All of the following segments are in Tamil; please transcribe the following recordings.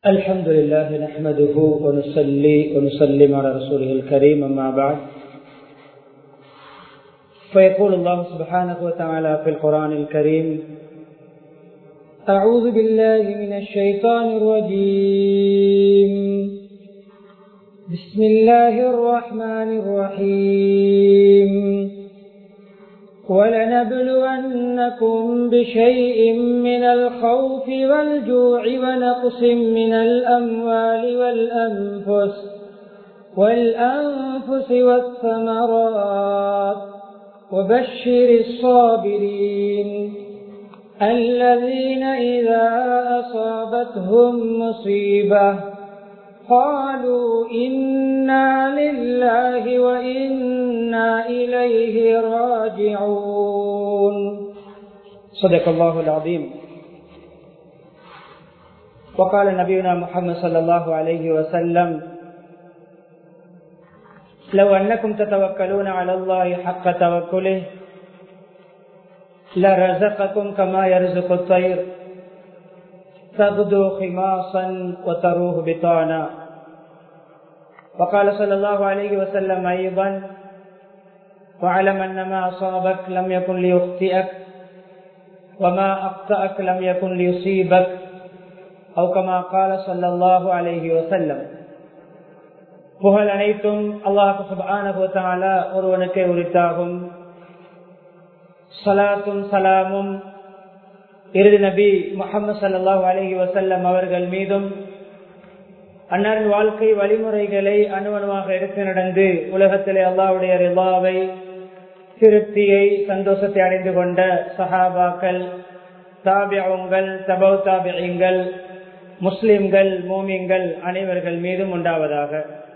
الحمد لله نحمده ونصلي ونسلم على رسوله الكريم أما بعد فيقول الله سبحانه وتعالى في القرآن الكريم أعوذ بالله من الشيطان الرجيم بسم الله الرحمن الرحيم ولنبلونكم بشيء من الخوف والجوع ونقص من الأموال والأنفس والأنفس والثمرات وبشر الصابرين الذين إذا أصابتهم مصيبة قالوا إنا لله وإنا إليه راجعون صدق الله العظيم وقال نبينا محمد صلى الله عليه وسلم لو أنكم تتوكلون على الله حق توكله لرزقكم كما يرزق الطير تغدو خماصا وتروه بطانا وقال صلى الله عليه وسلم أيضا واعلم أن ما أصابك لم يكن ليخطئك وما أخطأك لم يكن ليصيبك أو كما قال صلى الله عليه وسلم புகழ் அனைத்தும் அல்லாஹு சுபான ஒருவனுக்கே உரித்தாகும் சலாத்தும் சலாமும் இறுதி நபி முகமது சல்லாஹூ அலஹி வசல்லம் அவர்கள் மீதும் அன்னாரின் வாழ்க்கை வழிமுறைகளை அணுவணுவாக எடுத்து நடந்து உலகத்திலே அல்லாவுடைய ரிவாவை திருப்தியை சந்தோஷத்தை அடைந்து கொண்ட சஹாபாக்கள் தாபியங்கள் தபவ் தாபியங்கள் முஸ்லிம்கள் மோமியங்கள் அனைவர்கள் மீதும் உண்டாவதாக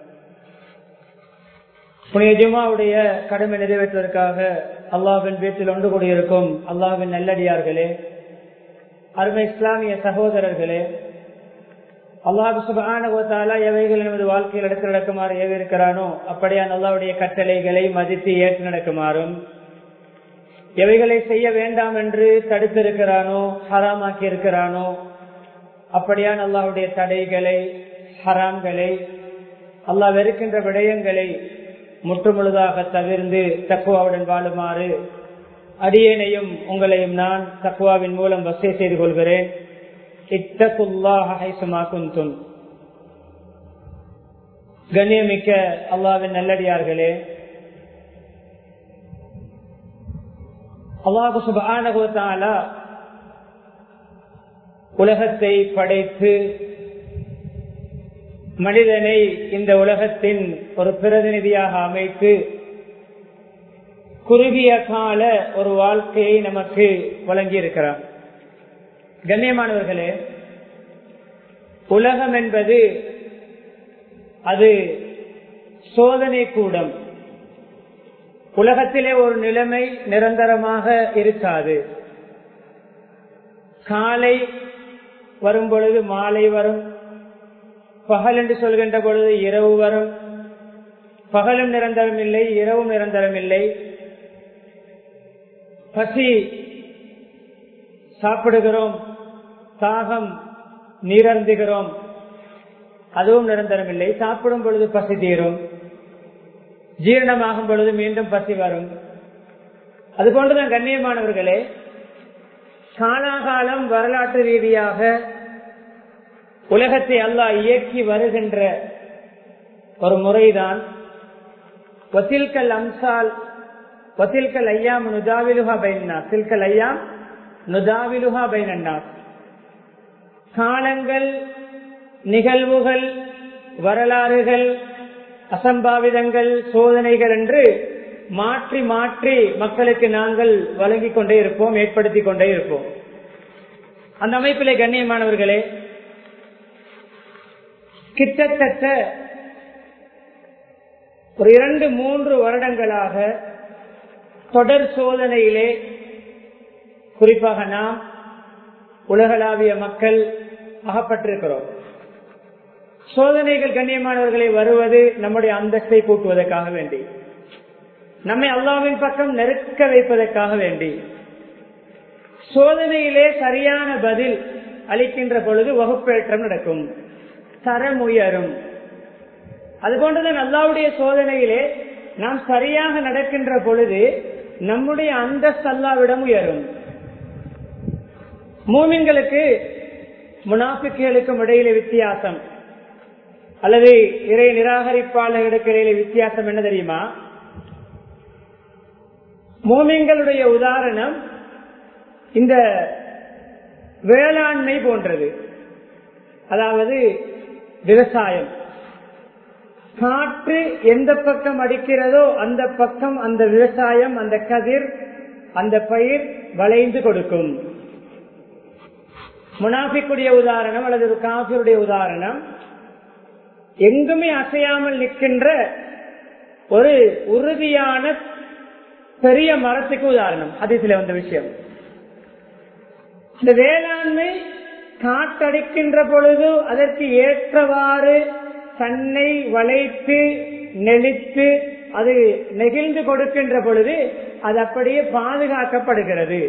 புனித ஜுமாவுடைய கடமை நிறைவேற்றுவதற்காக அல்லாவின் வீட்டில் ஒன்று கூடியிருக்கும் அல்லாவின் நல்லடியார்களே அருமை இஸ்லாமிய சகோதரர்களே அல்லாஹு சுபான எவைகள் நமது வாழ்க்கையில் எடுத்து நடக்குமாறு ஏவிருக்கிறானோ அப்படியான் அல்லாவுடைய கட்டளைகளை மதித்து ஏற்று நடக்குமாறும் எவைகளை செய்ய வேண்டாம் என்று தடுத்திருக்கிறானோ ஹராமாக்கி இருக்கிறானோ அப்படியான் அல்லாவுடைய தடைகளை ஹராம்களை அல்லாஹ் வெறுக்கின்ற விடயங்களை முற்றுமுழுதாக தவிர்ந்து தக்குவாவுடன் வாழுமாறு அடியேனையும் உங்களையும் நான் தக்குவாவின் மூலம் வசதி செய்து கொள்கிறேன் கண்ணியமிக்க அல்லாவின் நல்லடியார்களே அல்லாஹு சுபானகோத்தால உலகத்தை படைத்து மனிதனை இந்த உலகத்தின் ஒரு பிரதிநிதியாக அமைத்து குறுகிய கால ஒரு வாழ்க்கையை நமக்கு வழங்கியிருக்கிறார் கண்ணியமானவர்களே உலகம் என்பது அது சோதனை கூடம் உலகத்திலே ஒரு நிலைமை நிரந்தரமாக இருக்காது காலை வரும் பொழுது மாலை வரும் பகல் என்று சொல்கின்ற பொழுது இரவு வரும் பகலும் நிரந்தரம் இல்லை இரவும் நிரந்தரம் இல்லை பசி சாப்பிடுகிறோம் தாகம் நீரந்துகிறோம் அதுவும் நிரந்தரம் இல்லை சாப்பிடும் பொழுது பசி தீரும் ஜீரணமாகும் பொழுது மீண்டும் பசி வரும் அது போன்றுதான் கண்ணியமானவர்களே காலாகாலம் வரலாற்று ரீதியாக உலகத்தை அல்லாஹ் இயக்கி வருகின்ற ஒரு முறைதான் வத்தில்கல் அம்சால் வத்தில்கல் ஐயாம் நுதாவிலுகா பைனா தில்கல் ஐயாம் நுதாவிலுகா பைனன்னா காலங்கள் நிகழ்வுகள் வரலாறுகள் அசம்பாவிதங்கள் சோதனைகள் என்று மாற்றி மாற்றி மக்களுக்கு நாங்கள் வழங்கிக் கொண்டே இருப்போம் ஏற்படுத்திக் கொண்டே இருப்போம் அந்த அமைப்பிலே கண்ணியமானவர்களே கிட்டத்தட்ட ஒரு இரண்டு மூன்று வருடங்களாக தொடர் சோதனையிலே குறிப்பாக நாம் உலகளாவிய மக்கள் அகப்பட்டிருக்கிறோம் சோதனைகள் கண்ணியமானவர்களை வருவது நம்முடைய அந்தஸ்தை கூட்டுவதற்காக வேண்டி நம்மை அல்லாவின் பக்கம் நெருக்க வைப்பதற்காக வேண்டி சோதனையிலே சரியான பதில் அளிக்கின்ற பொழுது வகுப்பேற்றம் நடக்கும் தரம் உயரும் அதுபோன்றுதான் அல்லாவுடைய சோதனையிலே நாம் சரியாக நடக்கின்ற பொழுது நம்முடைய அந்தஸ்து அல்லாவிடம் உயரும் மூமின்களுக்கு முனாஃபிக்குகளுக்கும் இடையிலே வித்தியாசம் அல்லது இறை நிராகரிப்பாளர்களுக்கு இடையிலே வித்தியாசம் என்ன தெரியுமா மூமின்களுடைய உதாரணம் இந்த வேளாண்மை போன்றது அதாவது விவசாயம் காற்று எந்த பக்கம் அடிக்கிறதோ அந்த பக்கம் அந்த விவசாயம் அந்த கதிர் அந்த பயிர் வளைந்து கொடுக்கும் முனாஃபிக்குடைய உதாரணம் அல்லது ஒரு காஃபியுடைய உதாரணம் எங்குமே அசையாமல் நிற்கின்ற ஒரு உறுதியான பெரிய மரத்துக்கு உதாரணம் அதிசல வந்த விஷயம் இந்த வேளாண்மை காட்டடிக்கின்ற பொழுது அதற்கு ஏற்றவாறு தன்னை வளைத்து நெளித்து அது நெகிழ்ந்து கொடுக்கின்ற பொழுது அது அப்படியே பாதுகாக்கப்படுகிறது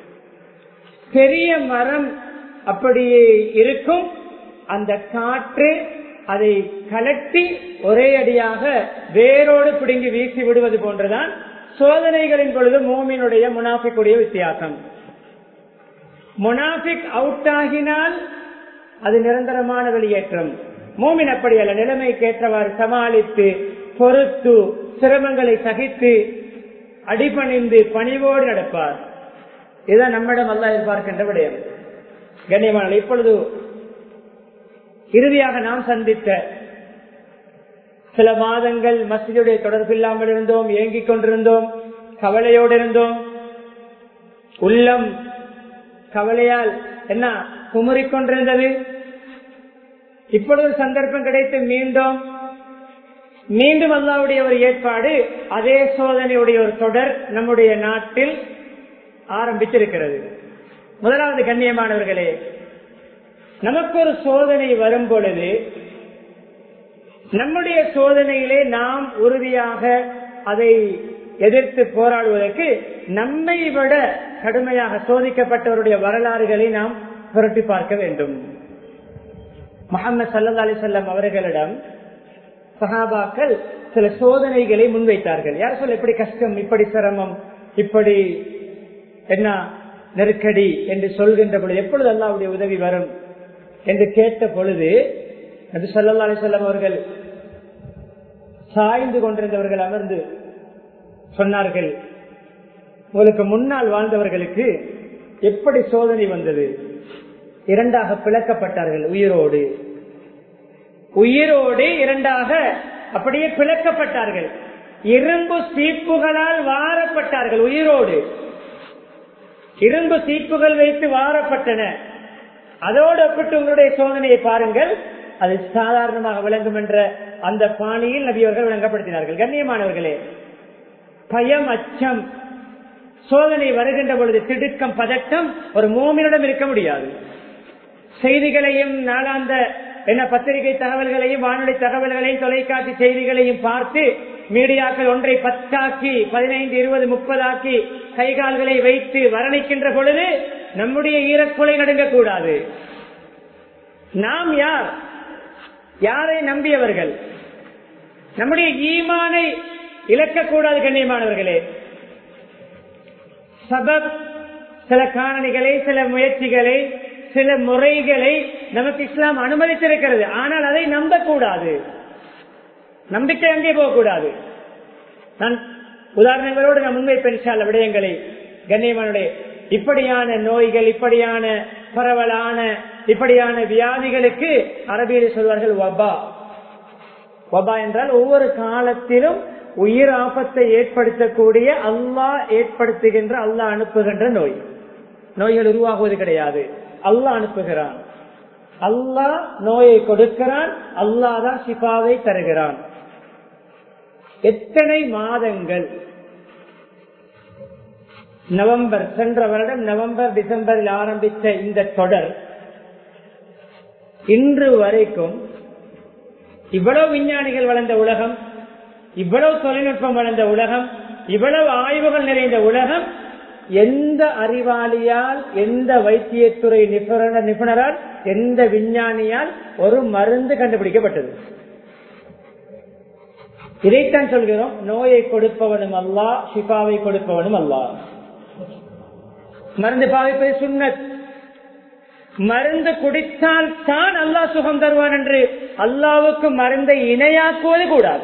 பெரிய மரம் அப்படியே இருக்கும் அந்த காற்று அதை கலட்டி ஒரே அடியாக வேரோடு பிடுங்கி வீசி விடுவது போன்றுதான் சோதனைகளின் பொழுது மோமினுடைய முனாஃபிக்குடைய வித்தியாசம் முனாஃபிக் அவுட் ஆகினால் அது நிரந்தரமான வெளியேற்றம் மூமின் அப்படி அல்ல நிலைமைக்கு ஏற்றவாறு சமாளித்து பொறுத்து சிரமங்களை சகித்து அடிபணிந்து பணிவோடு நடப்பார் இதுதான் நம்மிடம் அல்ல எதிர்பார்க்கின்ற விடயம் கண்ணியமான இப்பொழுது இறுதியாக நாம் சந்தித்த சில மாதங்கள் மசிதியுடைய தொடர்பு இல்லாமல் இருந்தோம் ஏங்கிக் கொண்டிருந்தோம் கவலையோடு இருந்தோம் உள்ளம் கவலையால் என்ன குமுறிக் கொண்டிருந்தது இப்பொழுது சந்தர்ப்பம் கிடைத்து மீண்டும் மீண்டும் அல்லாவுடைய ஒரு ஏற்பாடு அதே சோதனையுடைய ஒரு தொடர் நம்முடைய நாட்டில் ஆரம்பித்திருக்கிறது முதலாவது கண்ணியமானவர்களே நமக்கு ஒரு சோதனை வரும் பொழுது நம்முடைய சோதனையிலே நாம் உறுதியாக அதை எதிர்த்து போராடுவதற்கு நம்மை விட கடுமையாக சோதிக்கப்பட்டவருடைய வரலாறுகளை நாம் புரட்டி பார்க்க வேண்டும் முகமது சல்லா அலி செல்லம் அவர்களிடம் சஹாபாக்கள் சில சோதனைகளை முன்வைத்தார்கள் யார் சொல்ல இப்படி கஷ்டம் இப்படி சிரமம் இப்படி என்ன நெருக்கடி என்று சொல்கின்ற பொழுது எப்பொழுது அல்லாவுடைய உதவி வரும் என்று கேட்ட பொழுது அது சல்லா அலி செல்லம் அவர்கள் சாய்ந்து கொண்டிருந்தவர்கள் அமர்ந்து சொன்னார்கள் உங்களுக்கு முன்னால் வாழ்ந்தவர்களுக்கு எப்படி சோதனை வந்தது இரண்டாக பிளக்கப்பட்டார்கள் உயிரோடு உயிரோடு இரண்டாக அப்படியே பிளக்கப்பட்டார்கள் இரும்பு சீப்புகளால் வாரப்பட்டார்கள் உயிரோடு இரும்பு சீப்புகள் வைத்து வாரப்பட்டன அதோடு ஒப்பிட்டு உங்களுடைய சோதனையை பாருங்கள் அது சாதாரணமாக விளங்கும் என்ற அந்த பாணியில் நபியவர்கள் விளங்கப்படுத்தினார்கள் கண்ணியமானவர்களே பயம் அச்சம் சோதனை வருகின்ற பொழுது திடுக்கம் பதட்டம் ஒரு மோமினிடம் இருக்க முடியாது செய்திகளையும் நாளாந்த என்ன பத்திரிகை தகவல்களையும் வானொலி தகவல்களையும் தொலைக்காட்சி செய்திகளையும் பார்த்து மீடியாக்கள் ஒன்றை பத்தாக்கி பதினைந்து இருபது முப்பதாக்கி கைகால்களை வைத்து வர்ணிக்கின்ற பொழுது நம்முடைய ஈரக்குலை நடுங்கக்கூடாது நாம் யார் யாரை நம்பியவர்கள் நம்முடைய ஈமானை இழக்கக்கூடாது கண்ணியமானவர்களே சபப் சில காரணிகளை சில முயற்சிகளை சில முறைகளை நமக்கு இஸ்லாம் அனுமதித்திருக்கிறது ஆனால் அதை நம்பக்கூடாது நம்பிக்கை அங்கே போகக்கூடாது நான் உதாரணங்களோடு நான் முன்வைப்பேன் சில விடயங்களை கண்ணியமானுடைய இப்படியான நோய்கள் இப்படியான பரவலான இப்படியான வியாதிகளுக்கு அரபியில் சொல்வார்கள் வபா வபா என்றால் ஒவ்வொரு காலத்திலும் உயிர் ஆபத்தை ஏற்படுத்தக்கூடிய அல்லாஹ் ஏற்படுத்துகின்ற அல்லாஹ் அனுப்புகின்ற நோய் நோய்கள் உருவாகுவது கிடையாது அல்லாஹ் அனுப்புகிறான் அல்லாஹ் நோயை கொடுக்கிறான் அல்லாஹ் தான் சிபாவை தருகிறான் எத்தனை மாதங்கள் நவம்பர் சென்ற வருடம் நவம்பர் டிசம்பரில் ஆரம்பித்த இந்த தொடர் இன்று வரைக்கும் இவ்வளவு விஞ்ஞானிகள் வளர்ந்த உலகம் இவ்வளவு தொழில்நுட்பம் வளர்ந்த உலகம் இவ்வளவு ஆய்வுகள் நிறைந்த உலகம் எந்த அறிவாளியால் எந்த வைத்தியத்துறை நிபுணர் நிபுணரால் எந்த விஞ்ஞானியால் ஒரு மருந்து கண்டுபிடிக்கப்பட்டது இதைத்தான் சொல்கிறோம் நோயை கொடுப்பவனும் அல்லா ஷிபாவை கொடுப்பவனும் அல்லா மருந்து பாவிப்பது சுண்ணத் மருந்து குடித்தால் தான் அல்லாஹ் சுகம் தருவான் என்று அல்லாவுக்கு மருந்தை இணையாக்குவது கூடாது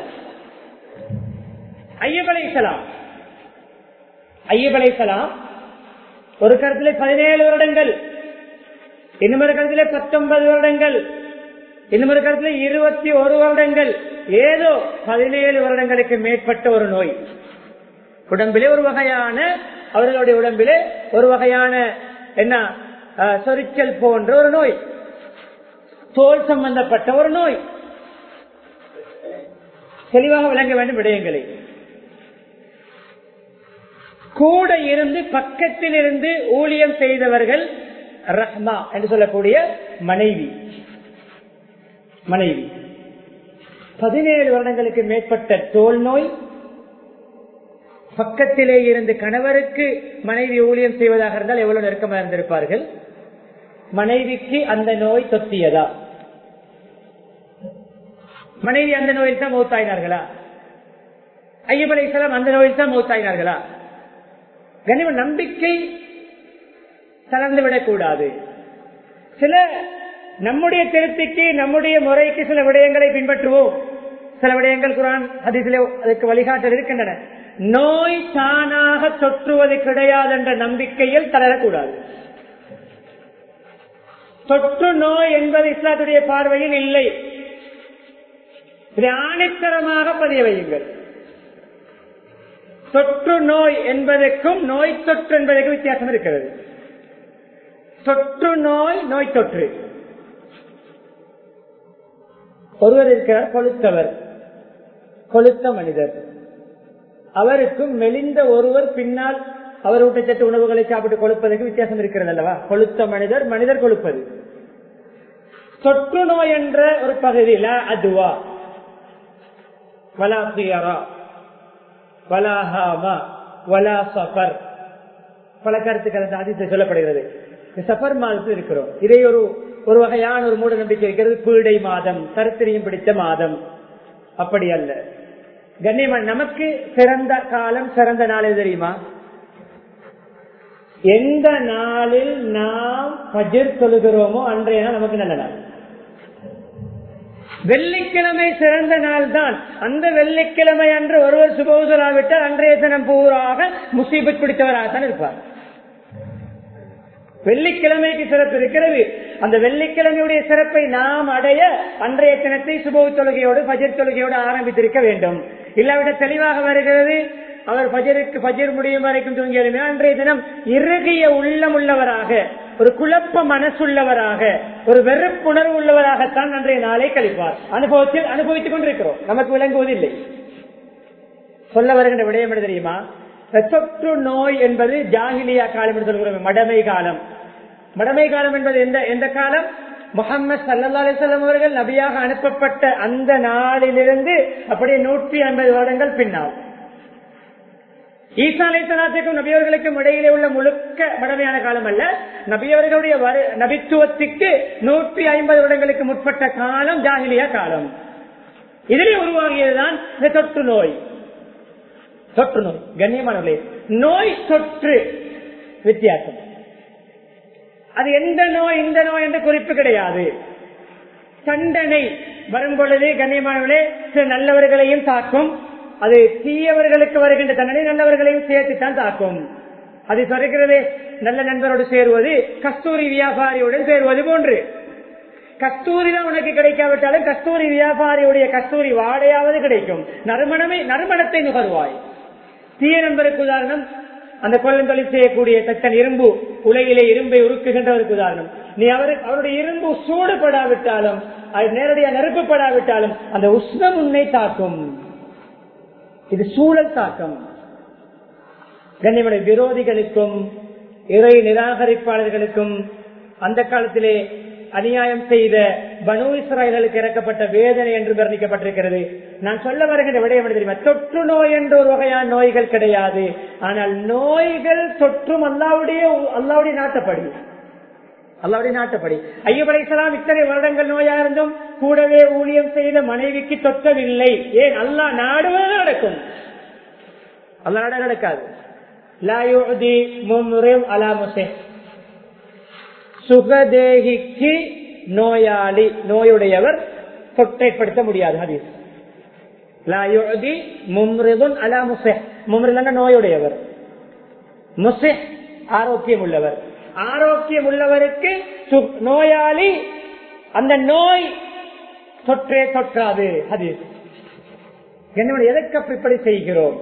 ஐயபலைசலாம் ஐயபலைசலாம் ஒரு கருத்திலே பதினேழு வருடங்கள் இன்னொரு கருத்திலே பத்தொன்பது வருடங்கள் இன்னொரு கருத்திலே இருபத்தி ஒரு வருடங்கள் ஏதோ பதினேழு வருடங்களுக்கு மேற்பட்ட ஒரு நோய் உடம்பிலே ஒரு வகையான அவர்களுடைய உடம்பிலே ஒரு வகையான என்ன சொரிச்சல் போன்ற ஒரு நோய் தோல் சம்பந்தப்பட்ட ஒரு நோய் தெளிவாக விளங்க வேண்டும் விடயங்களை கூட இருந்து பக்கத்தில் இருந்து ஊழியம் செய்தவர்கள் ரஹ்மா என்று சொல்லக்கூடிய மனைவி மனைவி பதினேழு வருடங்களுக்கு மேற்பட்ட தோல் நோய் பக்கத்திலே இருந்து கணவருக்கு மனைவி ஊழியம் செய்வதாக இருந்தால் எவ்வளவு நெருக்கமாக இருந்திருப்பார்கள் மனைவிக்கு அந்த நோய் தொத்தியதா மனைவி அந்த நோயில் தான் மௌத்தாயினார்களா ஐயபலை சலம் அந்த நோயில் தான் மௌத்தாயினார்களா கனிம நம்பிக்கை தளர்ந்து விடக்கூடாது சில நம்முடைய திருப்திக்கு நம்முடைய முறைக்கு சில விடயங்களை பின்பற்றுவோம் சில விடயங்கள் குரான் அதிலே அதுக்கு வழிகாட்டல் இருக்கின்றன நோய் தானாக தொற்றுவது கிடையாது என்ற நம்பிக்கையில் தளரக்கூடாது தொற்று நோய் என்பது இஸ்லாத்துடைய பார்வையில் இல்லை இதை ஆணித்தரமாக பதிய வையுங்கள் தொற்று நோய் என்பதற்கும் நோய் தொற்று என்பதற்கும் வித்தியாசம் இருக்கிறது தொற்று நோய் நோய் தொற்று ஒருவர் இருக்கிறார் கொளுத்தவர் கொளுத்த மனிதர் அவருக்கும் மெலிந்த ஒருவர் பின்னால் அவர் ஊட்டச்சத்து உணவுகளை சாப்பிட்டு கொழுப்பதற்கு வித்தியாசம் இருக்கிறது அல்லவா கொளுத்த மனிதர் மனிதர் கொழுப்பது தொற்று நோய் என்ற ஒரு பகுதியில அதுவா வலாசியரா வலாஹாமா வலா சஃபர் பல கருத்துக்கள் அந்த அதிசயம் சொல்லப்படுகிறது சஃபர் மாதத்தில் இருக்கிறோம் இதை ஒரு ஒரு வகையான ஒரு மூட நம்பிக்கை இருக்கிறது பீடை மாதம் கருத்திரியும் பிடித்த மாதம் அப்படி அல்ல கண்ணியமன் நமக்கு சிறந்த காலம் சிறந்த நாள் எது தெரியுமா எந்த நாளில் நாம் பஜிர் சொல்லுகிறோமோ அன்றைய நாள் நமக்கு நல்ல நாள் வெள்ளிக்கிழமை சிறந்த நாள் தான் அந்த வெள்ளிக்கிழமை அன்று ஒருவர் சுபோதராவிட்டால் அன்றைய தினம் பூராக முசீபத் பிடித்தவராகத்தான் இருப்பார் வெள்ளிக்கிழமைக்கு சிறப்பு இருக்கிறது அந்த வெள்ளிக்கிழமையுடைய சிறப்பை நாம் அடைய அன்றைய தினத்தை சுப தொழுகையோடு பஜர் தொழுகையோடு ஆரம்பித்திருக்க வேண்டும் இல்லாவிட தெளிவாக வருகிறது அவர் பஜருக்கு பஜர் முடியும் வரைக்கும் தூங்கியதுமே அன்றைய தினம் இறுகிய உள்ளம் உள்ளவராக ஒரு குழப்ப மனசுள்ளவராக ஒரு வெறுப்புணர்வு உள்ளவராகத்தான் அன்றைய நாளை கழிப்பார் அனுபவத்தில் அனுபவித்துக் கொண்டிருக்கிறோம் நமக்கு விளங்குவதில்லை சொல்ல வருகின்ற விடயம் என்ன தெரியுமா தொற்று நோய் என்பது ஜாகிலியா காலம் என்று சொல்கிறோம் மடமை காலம் மடமை காலம் என்பது எந்த எந்த காலம் முகமது சல்லா அலிசல்லம் அவர்கள் நபியாக அனுப்பப்பட்ட அந்த நாளிலிருந்து அப்படியே நூற்றி ஐம்பது வருடங்கள் பின்னால் ஈசா அலைத்தலாத்துக்கும் நபியவர்களுக்கும் இடையிலே உள்ள முழுக்க மடமையான காலம் அல்ல நபியவர்களுடைய நபித்துவத்துக்கு நூற்றி ஐம்பது வருடங்களுக்கு முற்பட்ட காலம் ஜாகிலியா காலம் இதிலே உருவாகியதுதான் தொற்று நோய் தொற்று நோய் கண்ணியமானவர்களே நோய் தொற்று வித்தியாசம் அது எந்த நோய் இந்த நோய் என்ற குறிப்பு கிடையாது தண்டனை வரும் பொழுது கண்ணியமானவர்களே சில நல்லவர்களையும் தாக்கும் அது தீயவர்களுக்கு வருகின்ற தண்டனை நல்லவர்களையும் சேர்த்துத்தான் தாக்கும் அது சொல்கிறது நல்ல நண்பரோடு சேருவது கஸ்தூரி வியாபாரியுடன் சேருவது போன்று கஸ்தூரி தான் உனக்கு கிடைக்காவிட்டாலும் கஸ்தூரி வியாபாரியுடைய கஸ்தூரி வாடையாவது கிடைக்கும் நறுமணமே நறுமணத்தை நுகர்வாய் தீய நண்பருக்கு உதாரணம் அந்த கொள்ளம் தொழில் செய்யக்கூடிய தத்தன் இரும்பு உலகிலே இரும்பை உருக்குகின்றவருக்கு உதாரணம் நீ அவருக்கு அவருடைய இரும்பு சூடுபடாவிட்டாலும் அது நேரடியாக நெருப்பப்படாவிட்டாலும் அந்த உஷ்ணம் உன்னை தாக்கும் இது சூழல் தாக்கம் கண்ணியமுடைய விரோதிகளுக்கும் இறை நிராகரிப்பாளர்களுக்கும் அந்த காலத்திலே அநியாயம் செய்த பனு இஸ்ராயல்களுக்கு இறக்கப்பட்ட வேதனை என்று வர்ணிக்கப்பட்டிருக்கிறது நான் சொல்ல வருகின்ற விடயம் என்ன தெரியுமா தொற்று நோய் என்ற ஒரு வகையான நோய்கள் கிடையாது ஆனால் நோய்கள் தொற்றும் அல்லாவுடைய அல்லாவுடைய நாட்டப்படி அல்லாவுடைய நாட்டப்படி ஐயப் அலைசலாம் இத்தனை வருடங்கள் நோயா இருந்தும் கூடவே ஊழியம் செய்த மனைவிக்கு தொற்றவில்லை ஏன் அல்லா நாடுவது நடக்கும் அல்லா நாட நடக்காது லா யுதி மும்ரிம் அலா முசே சுகதேகிக்கு நோயாளி நோயுடையவர் தொட்டைப்படுத்த முடியாது ஹதீஸ் லா யுதி மும்ரிதுன் அலா முசே மும்ரிதன நோயுடையவர் முசே ஆரோக்கியம் உள்ளவர் ஆரோக்கியம் உள்ளவருக்கு நோயாளி அந்த நோய் தொற்றே தொற்றாது ஹதீஸ் என்னுடைய எதற்கு இப்படி செய்கிறோம்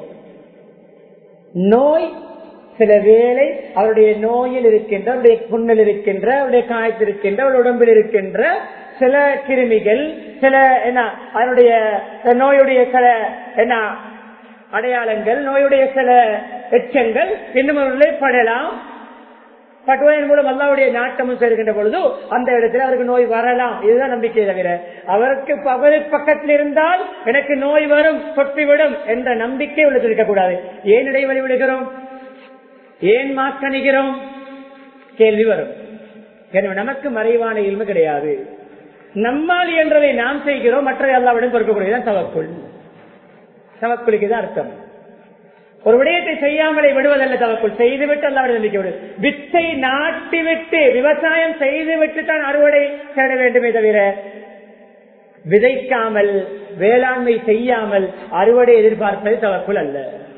நோய் சில வேளை அவருடைய நோயில் இருக்கின்ற அவருடைய புண்ணில் இருக்கின்ற அவருடைய காயத்தில் இருக்கின்ற அவருடைய உடம்பில் இருக்கின்ற சில கிருமிகள் சில என்ன அதனுடைய நோயுடைய சில என்ன அடையாளங்கள் நோயுடைய சில எச்சங்கள் இன்னும் அவர்களே படலாம் பட்டுவதன் மூலம் அல்லாவுடைய நாட்டமும் சேர்க்கின்ற பொழுது அந்த இடத்துல அவருக்கு நோய் வரலாம் இதுதான் நம்பிக்கை தவிர அவருக்கு பகல் பக்கத்தில் இருந்தால் எனக்கு நோய் வரும் தொட்டிவிடும் என்ற நம்பிக்கை உள்ளது இருக்கக்கூடாது ஏன் இடைவெளி விடுகிறோம் ஏன் மாக்கணிகிறோம் கேள்வி வரும் எனவே நமக்கு மறைவான இல்மு கிடையாது நம்மால் என்றதை நாம் செய்கிறோம் மற்றவை அல்லாவிடம் பொறுக்கக்கூடியதான் தவக்குள் தவக்குளுக்கு தான் அர்த்தம் ஒரு விடயத்தை செய்யாமலே விடுவதல்ல தவக்குள் செய்துவிட்டு அல்லாவிட நம்பிக்கை விடு வித்தை நாட்டி விட்டு விவசாயம் செய்து விட்டு தான் அறுவடை தேட வேண்டுமே தவிர விதைக்காமல் வேளாண்மை செய்யாமல் அறுவடை எதிர்பார்ப்பது தவக்குள் அல்ல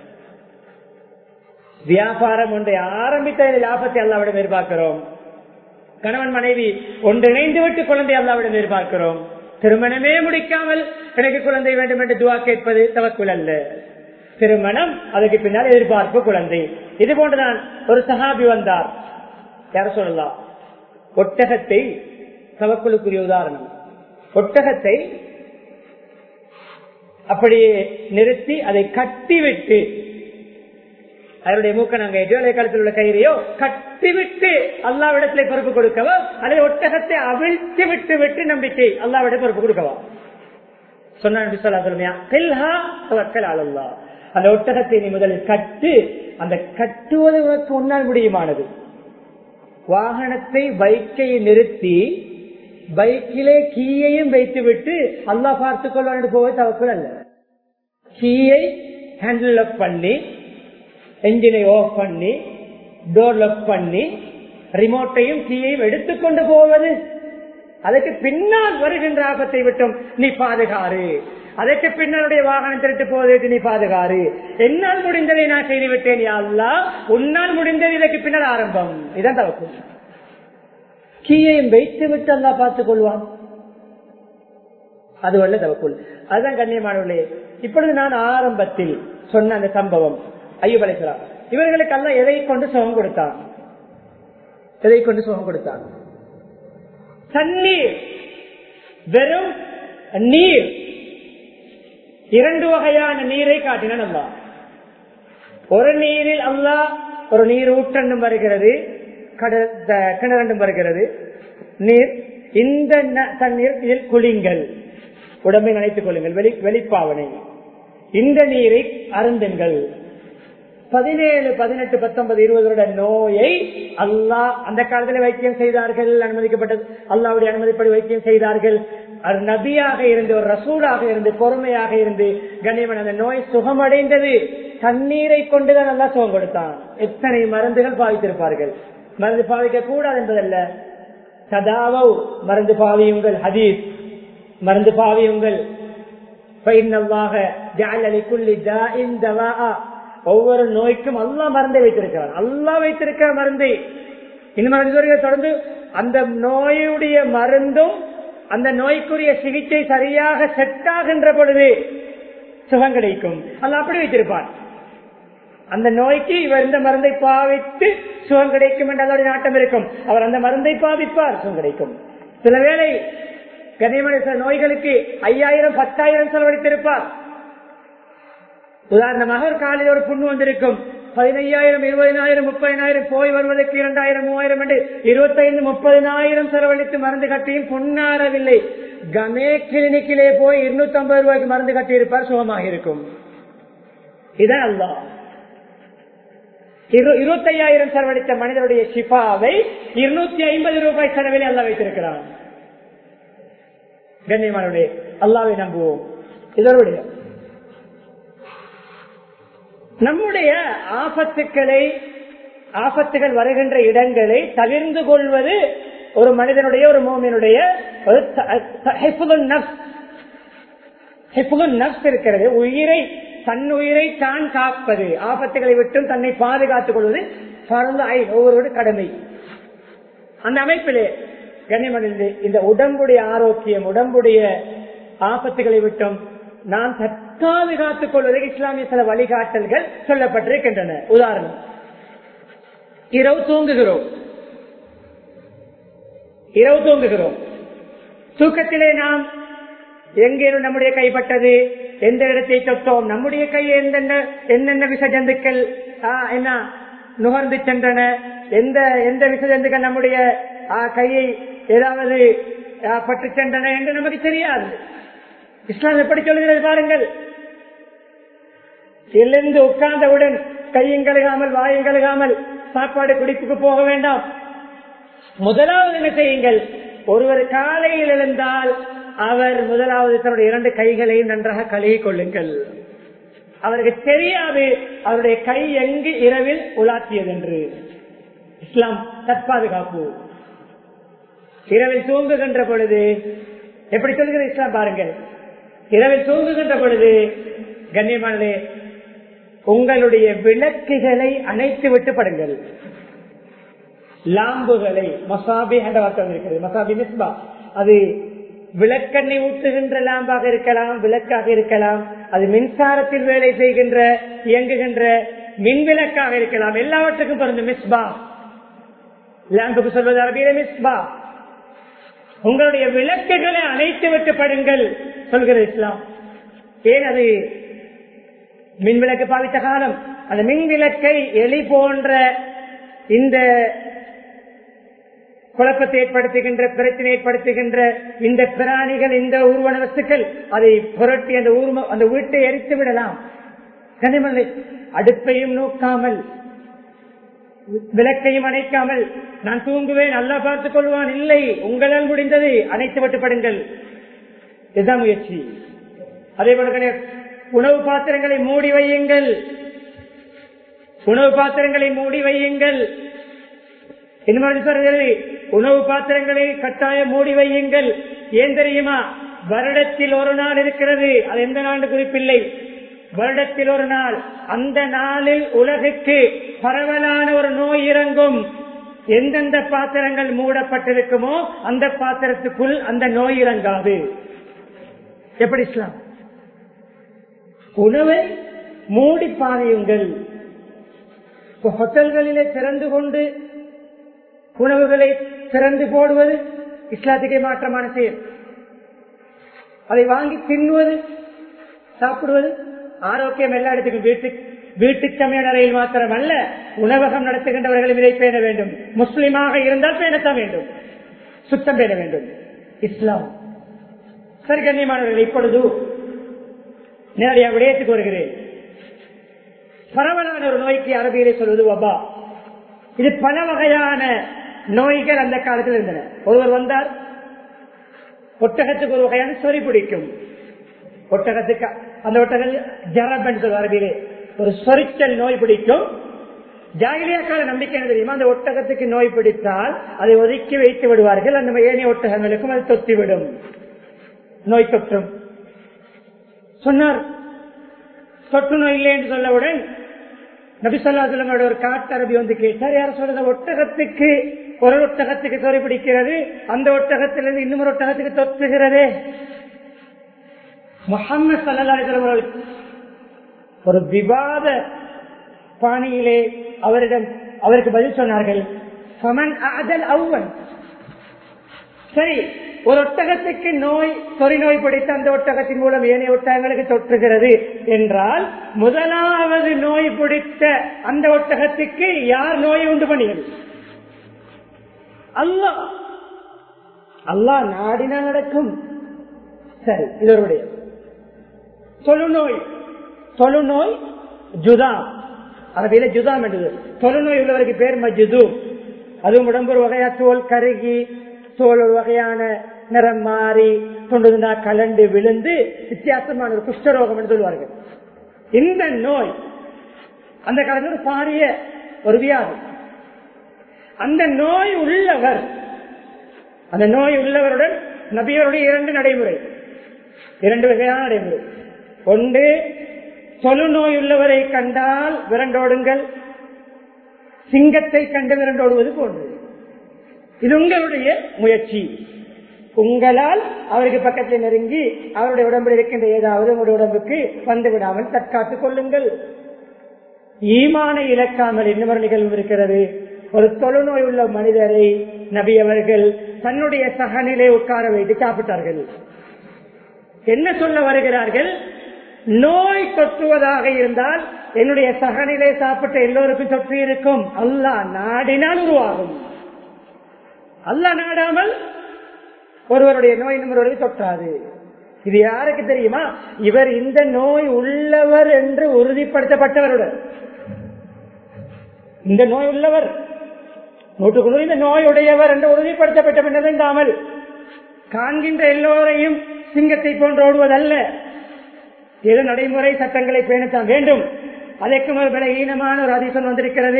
வியாபாரம் ஒன்றை ஆரம்பித்த லாபத்தை அல்லாவிடம் எதிர்பார்க்கிறோம் கணவன் மனைவி ஒன்றிணைந்து விட்டு குழந்தை அல்லாவிடம் எதிர்பார்க்கிறோம் திருமணமே முடிக்காமல் எனக்கு குழந்தை வேண்டும் என்று துவா கேட்பது தவக்குள் அல்ல திருமணம் அதுக்கு பின்னால் எதிர்பார்ப்பு குழந்தை இது போன்றுதான் ஒரு சகாபி வந்தார் யார சொல்லலாம் ஒட்டகத்தை தவக்குழுக்குரிய உதாரணம் ஒட்டகத்தை அப்படியே நிறுத்தி அதை கட்டிவிட்டு அதனுடைய மூக்க நாங்க எஜோலை காலத்தில் உள்ள கயிறையோ கட்டிவிட்டு அல்லாவிடத்திலே பொறுப்பு கொடுக்கவா அதை ஒட்டகத்தை அவிழ்த்து விட்டு விட்டு நம்பிக்கை அல்லாவிட பொறுப்பு கொடுக்கவா சொன்னா சொல்லுமையா அந்த ஒட்டகத்தை நீ முதலில் கட்டு அந்த கட்டுவது உனக்கு உன்னால் முடியுமானது வாகனத்தை பைக்கை நிறுத்தி பைக்கிலே கீயையும் வைத்து விட்டு அல்லா பார்த்துக் கொள்வான் போவது தவக்குள் அல்ல கீயை ஹேண்டில் அப் பண்ணி என்ஜினை ஆஃப் பண்ணி டோர் லாக் பண்ணி ரிமோட்டையும் கீயையும் எடுத்துக்கொண்டு போவது அதற்கு பின்னால் வருகின்ற ஆபத்தை விட்டும் நீ பாதுகாரு அதற்கு பின்னாலுடைய வாகனம் திருட்டு போவதற்கு நீ பாதுகாரு என்னால் முடிந்ததை நான் செய்து விட்டேன் அல்லா உன்னால் முடிந்தது இதற்கு பின்னால் ஆரம்பம் இதான் தவக்கு கீயையும் வைத்து விட்டு அல்லா பார்த்துக் கொள்வான் அது வல்ல தவக்குள் அதுதான் கண்ணியமானவர்களே இப்பொழுது நான் ஆரம்பத்தில் சொன்ன அந்த சம்பவம் ஐயோ அலைக்கலாம் இவர்களுக்கு அல்ல எதை கொண்டு சுகம் கொடுத்தான் எதை கொண்டு சுகம் கொடுத்தான் தண்ணீர் வெறும் நீர் இரண்டு வகையான நீரை காட்டினான் அல்லா ஒரு நீரில் அல்லா ஒரு நீர் ஊற்றண்டும் வருகிறது கிணறண்டும் வருகிறது நீர் இந்த தண்ணீர் இதில் குளிங்கள் உடம்பை நினைத்துக் கொள்ளுங்கள் வெளி வெளிப்பாவனை இந்த நீரை அருந்துங்கள் பதினேழு பதினெட்டு பத்தொன்பது இருபது வருட நோயை அல்லாஹ் அந்த காலத்தில் வைத்தியம் செய்தார்கள் அனுமதிக்கப்பட்டது அல்லாவுடைய அனுமதிப்படி வைத்தியம் செய்தார்கள் அது நபியாக இருந்து ஒரு ரசூலாக இருந்து பொறுமையாக இருந்து கண்ணியமன் அந்த நோய் சுகமடைந்தது தண்ணீரை கொண்டுதான் நல்லா சுகம் கொடுத்தான் எத்தனை மருந்துகள் பாவித்திருப்பார்கள் மருந்து பாவிக்க கூடாது என்பதல்ல சதாவோ மருந்து பாவியுங்கள் ஹதீஸ் மருந்து பாவியுங்கள் ஒவ்வொரு நோய்க்கும் அல்லா மருந்தை வைத்திருக்கிறார் அல்லா வைத்திருக்கிற மருந்தை இன்னும் தொடர்ந்து அந்த நோயுடைய மருந்தும் அந்த நோய்க்குரிய சிகிச்சை சரியாக செட் ஆகின்ற பொழுது சுகம் கிடைக்கும் அல்ல அப்படி வைத்திருப்பார் அந்த நோய்க்கு இவர் இந்த மருந்தை பாவித்து சுகம் கிடைக்கும் என்று அதோட நாட்டம் இருக்கும் அவர் அந்த மருந்தை பாவிப்பார் சுகம் கிடைக்கும் சில வேளை கனிமணி சில நோய்களுக்கு ஐயாயிரம் பத்தாயிரம் செலவழித்திருப்பார் உதாரணமாக ஒரு காலையில் ஒரு புண்ணு வந்திருக்கும் பதினையாயிரம் இருபதினாயிரம் முப்பதினாயிரம் போய் வருவதற்கு இரண்டாயிரம் மூவாயிரம் என்று இருபத்தைந்து முப்பதினாயிரம் செலவழித்து மருந்து கட்டியும் பொன்னாரவில்லை கமே கிளினிக்கிலே போய் இருநூத்தி ஐம்பது ரூபாய்க்கு மருந்து கட்டி இருப்பார் சுகமாக இருக்கும் இதான் அல்லா இருபத்தையாயிரம் செலவழித்த மனிதனுடைய ஷிஃபாவை இருநூத்தி ஐம்பது ரூபாய் செலவில் அல்ல வைத்திருக்கிறான் கண்ணியமானுடைய அல்லாவை நம்புவோம் இதனுடைய நம்முடைய ஆபத்துக்களை ஆபத்துகள் வருகின்ற இடங்களை தவிர்ந்து கொள்வது ஒரு மனிதனுடைய ஒரு மோமினுடைய ஒரு நப்ஸ் இருக்கிறது உயிரை தன் உயிரை தான் காப்பது ஆபத்துகளை விட்டும் தன்னை பாதுகாத்துக் கொள்வது ஒவ்வொரு கடமை அந்த அமைப்பிலே கண்ணியமனில் இந்த உடம்புடைய ஆரோக்கியம் உடம்புடைய ஆபத்துகளை விட்டும் நாம் தற்காதுகாத்துக் கொள்வதற்கு இஸ்லாமிய சில வழிகாட்டல்கள் சொல்லப்பட்டிருக்கின்றன உதாரணம் இரவு தூங்குகிறோம் இரவு தூங்குகிறோம் தூக்கத்திலே நாம் எங்கே நம்முடைய கைப்பட்டது எந்த இடத்தை தொட்டோம் நம்முடைய கை எந்தெந்த என்னென்ன விச ஜந்துக்கள் என்ன நுகர்ந்து சென்றன எந்த எந்த விச ஜந்துக்கள் நம்முடைய கையை ஏதாவது பட்டு சென்றன என்று நமக்கு தெரியாது இஸ்லாம் எப்படி சொல்கிறது பாருங்கள் எழுந்து உட்கார்ந்தவுடன் கையும் கழுகாமல் வாயும் கழுகாமல் சாப்பாடு குடிப்புக்கு போக வேண்டாம் முதலாவது என்ன செய்யுங்கள் ஒருவர் காலையில் எழுந்தால் அவர் முதலாவது தன்னுடைய இரண்டு கைகளையும் நன்றாக கழுகி கொள்ளுங்கள் அவருக்கு தெரியாது அவருடைய கை எங்கு இரவில் உலாத்தியது என்று இஸ்லாம் தற்பாதுகாப்பு இரவில் தூங்குகின்ற பொழுது எப்படி சொல்கிற இஸ்லாம் பாருங்கள் இரவில் தூங்குகின்ற பொழுது கண்ணியமானே உங்களுடைய விளக்குகளை அணைத்து விட்டு படுங்கள் லாம்புகளை மசாபி என்ற வார்த்தை இருக்கிறது மசாபி மிஸ்பா அது விளக்கெண்ணை ஊட்டுகின்ற லாம்பாக இருக்கலாம் விளக்காக இருக்கலாம் அது மின்சாரத்தில் வேலை செய்கின்ற இயங்குகின்ற மின் விளக்காக இருக்கலாம் எல்லாவற்றுக்கும் பிறந்த மிஸ்பா லாம்புக்கு சொல்வது அரபியில மிஸ்பா உங்களுடைய விளக்குகளை அணைத்து விட்டு படுங்கள் சொல்கிற இஸ்லாம் ஏன் அது மின் விளக்கு பாவித்த காலம் அந்த மின் விளக்கை எலி போன்ற இந்த குழப்பத்தை ஏற்படுத்துகின்ற பிரச்சனை ஏற்படுத்துகின்ற இந்த பிராணிகள் இந்த ஊர்வன வஸ்துக்கள் அதை புரட்டி அந்த ஊர்ம அந்த வீட்டை எரித்து விடலாம் கனிமலை அடுப்பையும் நோக்காமல் விளக்கையும் அணைக்காமல் நான் தூங்குவேன் நல்லா பார்த்துக் கொள்வான் இல்லை உங்களால் முடிந்தது அணைத்து விட்டுப்படுங்கள் இதுதான் முயற்சி அதே போல உணவு பாத்திரங்களை மூடி வையுங்கள் உணவு பாத்திரங்களை மூடி வையுங்கள் சொல்றது உணவு பாத்திரங்களை கட்டாயம் மூடி வையுங்கள் ஏன் தெரியுமா வருடத்தில் ஒரு நாள் இருக்கிறது அது எந்த நாள் குறிப்பில்லை வருடத்தில் ஒரு நாள் அந்த நாளில் உலகுக்கு பரவலான ஒரு நோய் இறங்கும் எந்தெந்த பாத்திரங்கள் மூடப்பட்டிருக்குமோ அந்த பாத்திரத்துக்குள் அந்த நோய் இறங்காது எப்படி இஸ்லாம் உணவை மூடி பாதையுங்கள் ஹோட்டல்களிலே திறந்து கொண்டு உணவுகளை திறந்து போடுவது இஸ்லாத்துக்கே மாற்றமான செயல் அதை வாங்கி தின்னுவது சாப்பிடுவது ஆரோக்கியம் எல்லா இடத்துக்கும் வீட்டு வீட்டு சமையல் அறையில் மாத்திரம் அல்ல உணவகம் நடத்துகின்றவர்களும் இதை பேண வேண்டும் முஸ்லிமாக இருந்தால் பேணத்தான் வேண்டும் சுத்தம் பேண வேண்டும் இஸ்லாம் சரி கண்ணியமானவர்கள் இப்பொழுது நேரடியாக விடயத்துக்கு வருகிறேன் பரவலான ஒரு நோய்க்கு அரபியிலே சொல்வது வபா இது பல வகையான நோய்கள் அந்த காலத்தில் இருந்தன ஒருவர் வந்தார் ஒட்டகத்துக்கு ஒரு வகையான சொறி பிடிக்கும் ஒட்டகத்துக்கு அந்த ஒட்டகம் ஜரப் என்று சொல்வார் அரபியிலே ஒரு சொரிச்சல் நோய் பிடிக்கும் ஜாகிலியாக்கால நம்பிக்கை என்ன தெரியுமா அந்த ஒட்டகத்துக்கு நோய் பிடித்தால் அதை ஒதுக்கி வைத்து விடுவார்கள் அந்த ஏனைய ஒட்டகங்களுக்கும் அது தொத்திவிடும் நோய் தொற்றும் சொன்னார் தொற்று நோய் இல்லை என்று சொல்லவுடன் நபிசல்லாசலமோட ஒரு காட்டரபி வந்து கேட்டார் யார் சொல்றது ஒட்டகத்துக்கு ஒரு ஒட்டகத்துக்கு சொறி பிடிக்கிறது அந்த ஒட்டகத்திலிருந்து இன்னொரு ஒட்டகத்துக்கு தொத்துகிறதே முகமது சல்லாசலம் அவர்களுக்கு ஒரு விவாத பாணியிலே அவரிடம் அவருக்கு பதில் சொன்னார்கள் சமன் அதல் அவ்வன் சரி ஒரு ஒட்டகத்துக்கு நோய் சொறி நோய் பிடித்த அந்த ஒட்டகத்தின் மூலம் ஏனைய ஒட்டகங்களுக்கு தொற்றுகிறது என்றால் முதலாவது நோய் பிடித்த அந்த ஒட்டகத்துக்கு யார் நோயை உண்டு பண்ணியது அல்லாஹ் அல்லாஹ் நாடினா நடக்கும் சரி இதனுடைய தொழுநோய் தொழுநோய் ஜுதாம் அரபியில ஜுதாம் என்று தொழுநோய் உள்ளவருக்கு பேர் மஜுது அதுவும் உடம்பு ஒரு வகையா தோல் கருகி தோல் ஒரு வகையான நிறம் மாறி கொண்டு கலண்டு விழுந்து வித்தியாசமான ஒரு குஷ்டரோகம் என்று சொல்வார்கள் இந்த நோய் அந்த காலத்தில் ஒரு பாரிய ஒரு வியாதி அந்த நோய் உள்ளவர் அந்த நோய் உள்ளவருடன் நபியருடைய இரண்டு நடைமுறை இரண்டு வகையான நடைமுறை ஒன்று தொழுநோய் உள்ளவரை கண்டால் விரண்டோடுங்கள் சிங்கத்தை கண்டு விரண்டோடுவது போன்றது இது உங்களுடைய முயற்சி உங்களால் அவருக்கு பக்கத்தில் நெருங்கி அவருடைய உடம்பில் இருக்கின்ற ஏதாவது உங்களுடைய உடம்புக்கு வந்து விடாமல் தற்காத்துக் கொள்ளுங்கள் ஈமானை இழக்காமல் இன்னொரு நிகழ்வு இருக்கிறது ஒரு தொழுநோய் உள்ள மனிதரை நபி அவர்கள் தன்னுடைய சகனிலே உட்கார வைத்து சாப்பிட்டார்கள் என்ன சொல்ல வருகிறார்கள் நோய் தொற்றுவதாக இருந்தால் என்னுடைய சகனிலே சாப்பிட்ட எல்லோருக்கும் தொற்று இருக்கும் அல்லாஹ் நாடினால் உருவாகும் அல்லாஹ் நாடாமல் ஒருவருடைய நோய் இன்னொருவருக்கு தொற்றாது இது யாருக்கு தெரியுமா இவர் இந்த நோய் உள்ளவர் என்று உறுதிப்படுத்தப்பட்டவருடன் இந்த நோய் உள்ளவர் நூற்றுக்குள்ள இந்த நோய் உடையவர் என்று உறுதிப்படுத்தப்பட்ட பின்னதாமல் காண்கின்ற எல்லோரையும் சிங்கத்தை போன்று ஓடுவதல்ல எது நடைமுறை சட்டங்களை பேணத்தான் வேண்டும் அதற்கு ஒரு விலை ஈனமான ஒரு அதிசன் வந்திருக்கிறது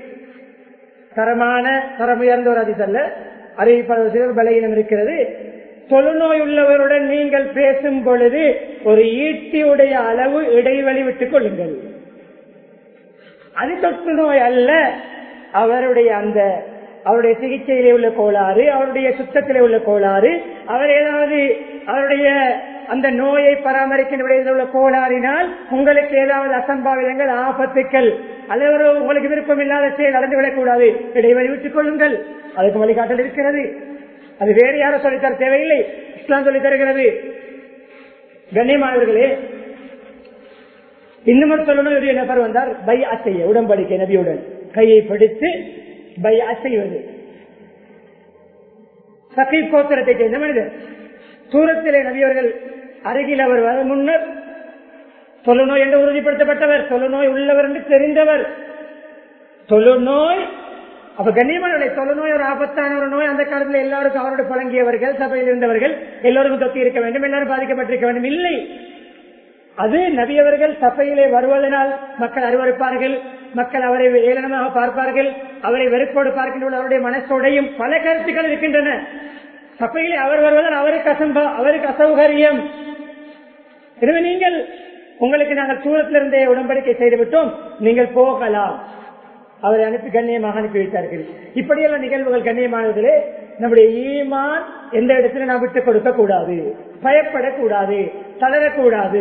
தரமான தரம் உயர்ந்த ஒரு அதிசல்ல அறிவிப்பதற்கு பலகீனம் இருக்கிறது தொழுநோய் உள்ளவருடன் நீங்கள் பேசும் பொழுது ஒரு ஈட்டியுடைய அளவு இடைவெளி விட்டுக் கொள்ளுங்கள் அது தொற்று நோய் அல்ல அவருடைய அந்த அவருடைய சிகிச்சையிலே உள்ள கோளாறு அவருடைய சுத்தத்திலே உள்ள கோளாறு அவர் ஏதாவது அவருடைய அந்த நோயை பராமரிக்கின்ற விடயத்தில் உள்ள கோளாறினால் உங்களுக்கு ஏதாவது அசம்பாவிதங்கள் ஆபத்துக்கள் அல்லது உங்களுக்கு விருப்பம் இல்லாத செயல் நடந்துவிடக் கூடாது இடைவெளி விட்டுக் கொள்ளுங்கள் அதுக்கு வழிகாட்டல் இருக்கிறது அது வேறு யாரும் சொல்லித்தர தேவையில்லை இஸ்லாம் சொல்லித் தருகிறது கண்ணியமானவர்களே இன்னும் ஒரு சொல்லணும் ஒரு நபர் வந்தார் பை அசைய உடன்படிக்கை நபியுடன் கையை பிடித்து பை அசைவது சகை கோத்திரத்தை சேர்ந்த மனிதர் தூரத்திலே நபியவர்கள் அருகில் அவர் வர முன்னர் தொழுநோய் என்று உறுதிப்படுத்தப்பட்டவர் தொழுநோய் உள்ளவர் என்று தெரிந்தவர் தொழுநோய் அப்ப கண்ணியமான தொழுநோய் ஒரு ஆபத்தான ஒரு நோய் அந்த காலத்தில் எல்லாருக்கும் அவரோடு பழங்கியவர்கள் சபையில் இருந்தவர்கள் எல்லோருக்கும் தொத்தி இருக்க வேண்டும் எல்லாரும் பாதிக்கப்பட்டிருக்க வேண்டும் இல்லை அது நபியவர்கள் சபையிலே வருவதனால் மக்கள் அருவறுப்பார்கள் மக்கள் அவரை ஏளனமாக பார்ப்பார்கள் அவரை வெறுப்போடு பார்க்கின்ற அவருடைய மனசோடையும் பல கருத்துக்கள் இருக்கின்றன சபையிலே அவர் வருவதால் அவருக்கு அசம்பா அவருக்கு அசௌகரியம் எனவே நீங்கள் உங்களுக்கு நாங்கள் தூரத்திலிருந்தே உடன்படிக்கை செய்துவிட்டோம் நீங்கள் போகலாம் அவரை அனுப்பி கண்ணியமாக அனுப்பி வைத்தார்கள் இப்படியெல்லாம் நிகழ்வுகள் கண்ணியமானதிலே நம்முடைய ஈமான் எந்த இடத்துல நாம் விட்டுக் கொடுக்க கூடாது பயப்படக்கூடாது தளரக்கூடாது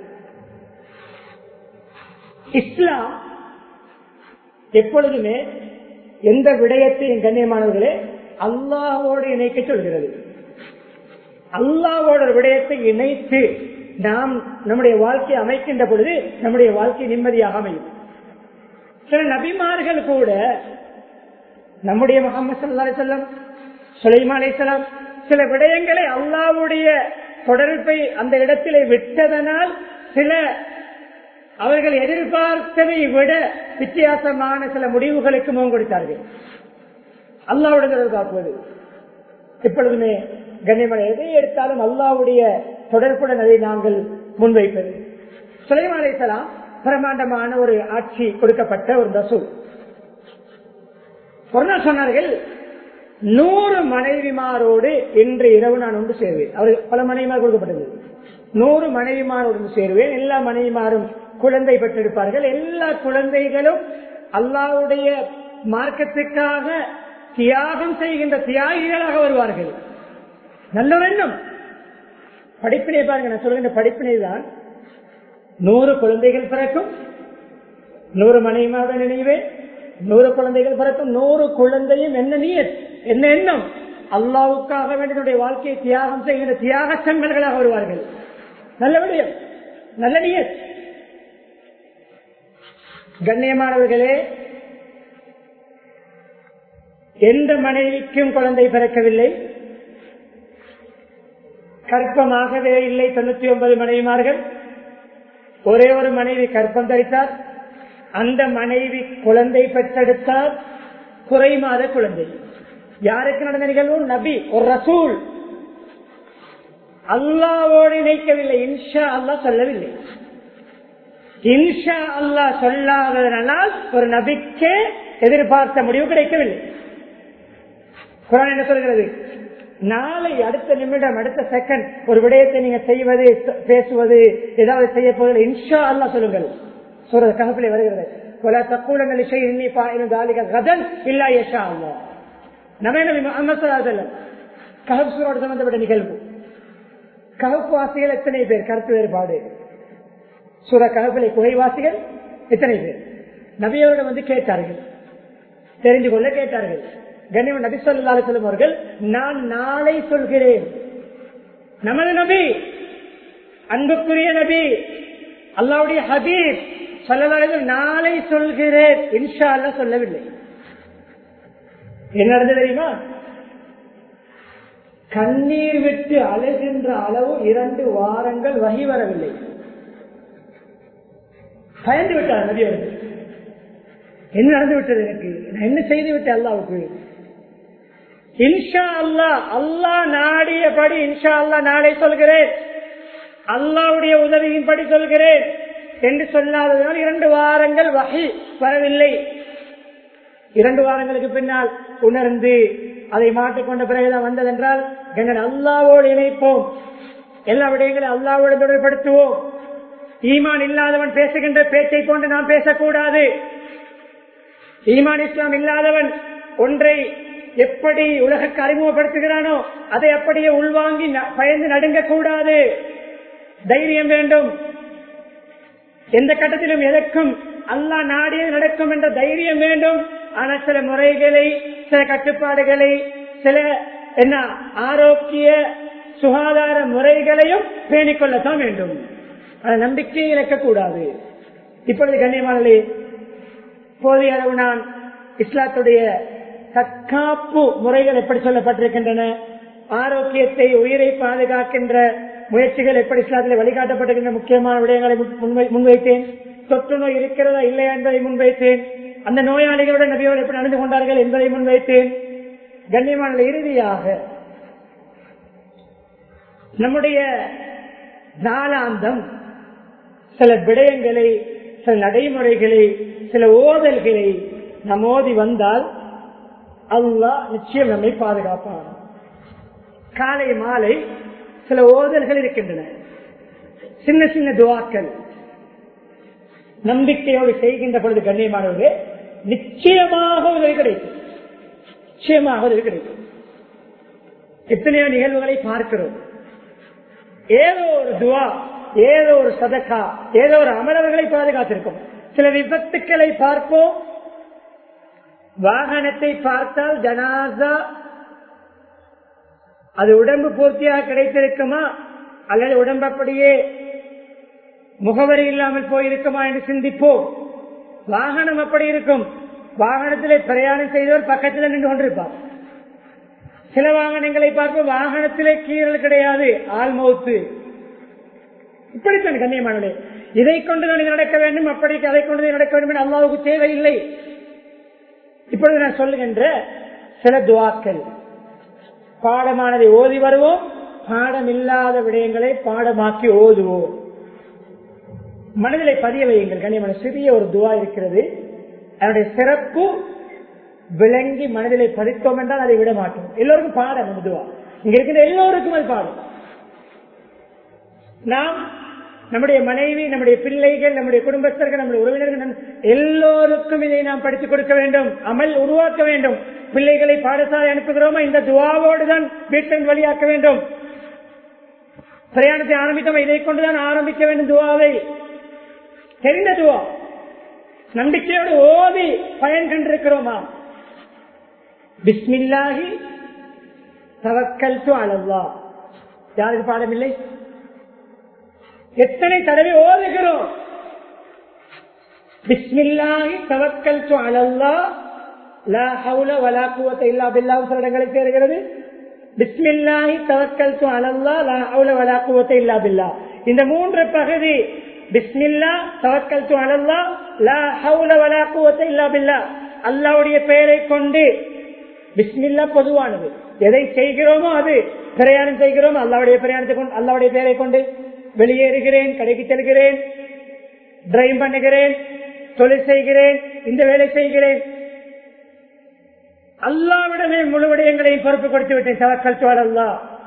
இஸ்லாம் எப்பொழுதுமே எந்த விடயத்தையும் கண்ணியமானவர்களே அல்லாவோடு இணைக்க சொல்கிறது அல்லாவோட ஒரு விடயத்தை இணைத்து நாம் நம்முடைய வாழ்க்கையை அமைக்கின்ற பொழுது நம்முடைய வாழ்க்கை நிம்மதியாக அமையும் சில நபிமார்கள் கூட நம்முடைய முகமது சல்லா செல்லம் சுலைமா அலிசலாம் சில விடயங்களை அல்லாவுடைய தொடர்பை அந்த இடத்திலே விட்டதனால் சில அவர்கள் எதிர்பார்த்ததை விட வித்தியாசமான சில முடிவுகளுக்கு முகம் கொடுத்தார்கள் அல்லாவுடன் எதிர்பார்ப்பது எப்பொழுதுமே கண்ணியமான எதை எடுத்தாலும் அல்லாவுடைய தொடர்புடன் அதை நாங்கள் முன்வைப்பது சுலைமான் அலிசலாம் பிரமாண்டமான ஒரு ஆட்சி கொடுக்கப்பட்ட ஒரு ரசூல் ஒரு நாள் சொன்னார்கள் நூறு மனைவிமாரோடு இன்று இரவு நான் ஒன்று சேர்வேன் அவர் பல மனைவிமார் கொடுக்கப்பட்டது நூறு மனைவிமாரோடு சேருவேன் எல்லா மனைவிமாரும் குழந்தை பெற்றிருப்பார்கள் எல்லா குழந்தைகளும் அல்லாவுடைய மார்க்கத்துக்காக தியாகம் செய்கின்ற தியாகிகளாக வருவார்கள் நல்ல எண்ணம் படிப்பினை பாருங்க நான் சொல்கின்ற படிப்பினை தான் நூறு குழந்தைகள் பிறக்கும் நூறு மனைவிமாருடன் நினைவே நூறு குழந்தைகள் பிறக்கும் நூறு குழந்தையும் என்ன நீ என்ன எண்ணம் அல்லாவுக்காக வேண்டி தன்னுடைய வாழ்க்கையை தியாகம் செய்கிற தியாக செம்மல்களாக வருவார்கள் நல்ல விடயம் நல்ல நீயத் கண்ணியமானவர்களே எந்த மனைவிக்கும் குழந்தை பிறக்கவில்லை கற்பமாகவே இல்லை தொண்ணூத்தி ஒன்பது மனைவிமார்கள் ஒரே ஒரு மனைவி கற்பம் தரித்தார் அந்த மனைவி குழந்தை பெற்றெடுத்தார் குறை மாத குழந்தை யாருக்கு நடந்த நிகழ்வு நபி ஒரு ரசூல் அல்லாவோடு இணைக்கவில்லை இன்ஷா அல்லா சொல்லவில்லை இன்ஷா அல்லா சொல்லாததனால் ஒரு நபிக்கே எதிர்பார்த்த முடிவு கிடைக்கவில்லை குரான் என்ன சொல்கிறது நாளை அடுத்த நிமிடம் அடுத்த செகண்ட் ஒரு விடயத்தை நீங்க செய்வது பேசுவது ஏதாவது செய்ய போவது இன்ஷா அல்லா சொல்லுங்கள் சொல்றது ககப்பிலே வருகிறது கொல தக்கூலங்கள் இசை இன்னி பாயிரும் தாலிக கதன் இல்லா யஷா அல்லா நவீன அமசலாதல்ல கஹப்சூரோடு சம்பந்தப்பட்ட நிகழ்வு கஹப் வாசிகள் எத்தனை பேர் கருத்து வேறுபாடு சூர கஹப்பிலை குகைவாசிகள் எத்தனை பேர் நபியோட வந்து கேட்டார்கள் தெரிந்து கொள்ள கேட்டார்கள் கண்ணியம் நபி சொல்லா செல்லும் அவர்கள் நான் நாளை சொல்கிறேன் நமது நபி அன்புக்குரிய நபி அல்லாவுடைய ஹபீப் சொல்லலார்கள் நாளை சொல்கிறேன் இன்ஷா அல்லா சொல்லவில்லை என்ன நடந்தது தெரியுமா கண்ணீர் விட்டு அழுகின்ற அளவு இரண்டு வாரங்கள் வகி வரவில்லை பயந்து விட்டார் நபி அவர்கள் என்ன நடந்து விட்டது எனக்கு நான் என்ன செய்து விட்டேன் அல்லாவுக்கு இன்ஷா அல்லா அல்லா நாடியபடி இன்ஷா அல்லா நாளை சொல்கிறேன் அல்லாவுடைய உதவியின்படி சொல்கிறேன் என்று சொல்லாததால் இரண்டு வாரங்கள் வகை வரவில்லை இரண்டு வாரங்களுக்கு பின்னால் உணர்ந்து அதை மாற்றிக்கொண்ட பிறகுதான் வந்ததென்றால் எங்கள் அல்லாவோடு இணைப்போம் எல்லா விடயங்களும் அல்லாவோடு தொடர்படுத்துவோம் ஈமான் இல்லாதவன் பேசுகின்ற பேச்சை போன்று நாம் பேசக்கூடாது ஈமான் இஸ்லாம் இல்லாதவன் ஒன்றை எப்படி உலகக்கு அறிமுகப்படுத்துகிறானோ அதை அப்படியே உள்வாங்கி பயந்து நடுங்க கூடாது தைரியம் வேண்டும் எந்த கட்டத்திலும் எதற்கும் அல்லா நாடியது நடக்கும் என்ற தைரியம் வேண்டும் ஆனால் சில முறைகளை சில கட்டுப்பாடுகளை சில என்ன ஆரோக்கிய சுகாதார முறைகளையும் பேணிக்கொள்ளத்தான் வேண்டும் அதை நம்பிக்கை இழக்கக்கூடாது இப்பொழுது கண்ணியமானே போதிய அளவு நான் இஸ்லாத்துடைய தற்காப்பு முறைகள் எப்படி சொல்லப்பட்டிருக்கின்றன ஆரோக்கியத்தை உயிரை பாதுகாக்கின்ற முயற்சிகள் எப்படி இஸ்லாத்தில் வழிகாட்டப்பட்டிருக்கின்ற முக்கியமான விடயங்களை முன்வைத்தேன் தொற்று நோய் இருக்கிறதா இல்லையா என்பதை முன்வைத்தேன் அந்த நோயாளிகளுடன் நபியோடு எப்படி நடந்து கொண்டார்கள் என்பதை முன்வைத்தேன் கண்ணியமான இறுதியாக நம்முடைய நாளாந்தம் சில விடயங்களை சில நடைமுறைகளை சில ஓதல்களை நம் ஓதி வந்தால் அல்லா நிச்சயம் நம்மை பாதுகாப்பான் காலை மாலை சில ஓதல்கள் இருக்கின்றன சின்ன சின்ன துவாக்கள் நம்பிக்கையோடு செய்கின்ற பொழுது கண்ணியமானவர்களே நிச்சயமாக உதவி கிடைக்கும் நிச்சயமாக உதவி கிடைக்கும் எத்தனையோ நிகழ்வுகளை பார்க்கிறோம் ஏதோ ஒரு துவா ஏதோ ஒரு சதக்கா ஏதோ ஒரு அமரவர்களை பாதுகாத்திருக்கும் சில விபத்துக்களை பார்ப்போம் வாகனத்தை பார்த்தால் ஜனாசா அது உடம்பு பூர்த்தியாக கிடைத்திருக்குமா அல்லது உடம்பு அப்படியே முகவரி இல்லாமல் போயிருக்குமா என்று சிந்திப்போம் வாகனம் அப்படி இருக்கும் வாகனத்திலே பிரயாணம் செய்தவர் பக்கத்தில் நின்று கொண்டிருப்பார் சில வாகனங்களை பார்ப்போம் வாகனத்திலே கீரல் கிடையாது ஆள் மௌத்து இப்படித்தான் கண்ணியமானே இதை கொண்டு நான் நடக்க வேண்டும் அப்படி அதை கொண்டு நடக்க வேண்டும் என்று அல்லாவுக்கு தேவையில்லை இப்பொழுது நான் சொல்லுகின்ற சில துவாக்கள் பாடமானதை ஓதி வருவோம் பாடம் இல்லாத விடயங்களை பாடமாக்கி ஓதுவோம் மனதிலே பதிய வையுங்கள் கண்ணியமான சிறிய ஒரு துவா இருக்கிறது அதனுடைய சிறப்பு விளங்கி மனதிலே பதித்தோம் என்றால் அதை விட மாட்டோம் எல்லோருக்கும் பாடம் அந்த துவா இங்க இருக்கிற எல்லோருக்கும் அது பாடம் நாம் நம்முடைய மனைவி நம்முடைய பிள்ளைகள் நம்முடைய குடும்பஸ்தர்கள் நம்முடைய உறவினர்கள் எல்லோருக்கும் இதை நாம் படித்துக் கொடுக்க வேண்டும் அமல் உருவாக்க வேண்டும் பிள்ளைகளை பாடசாலை அனுப்புகிறோமா இந்த துவாவோடு தான் வீட்டின் வழியாக்க வேண்டும் பிரயாணத்தை ஆரம்பித்தோம் இதை கொண்டுதான் ஆரம்பிக்க வேண்டும் துவாவை தெரிந்த துவா நம்பிக்கையோடு ஓதி பயன் கண்டிருக்கிறோமா பிஸ்மில்லாஹி தவக்கல் டு அலல்லா யாருக்கு பாடம் இல்லை எத்தனை தடவை ஓதுகிறோம் பிஸ்மில்லாஹி தவக்கல் டு அலல்லா லா ஹவுல வலா குவத்த இல்லா பில்லாஹ் சில இடங்களில் சேருகிறது பிஸ்மில்லாஹி தவக்கல் டு அலல்லா லா ஹவுல வலா குவத்த இல்லா பில்லாஹ் இந்த மூன்று பகுதி பிஸ்மில்லா தவக்கல் டு அலல்லா லா ஹவுல வலா குவத்த இல்லா பில்லாஹ் அல்லாஹ்வுடைய பெயரை கொண்டு பிஸ்மில்லா பொதுவானது எதை செய்கிறோமோ அது பிரயாணம் செய்கிறோம் அல்லாவுடைய பிரயாணத்தை கொண்டு அல்லாவுடைய பெயரை கொண்டு வெளியேறுகிறேன் கடைக்கு செல்கிறேன் டிரைவ் பண்ணுகிறேன் தொழில் செய்கிறேன் இந்த வேலை செய்கிறேன் அல்லாவிடமே முழு விடயங்களையும் பொறுப்பு கொடுத்து விட்டேன் தவக்கல் அல்லா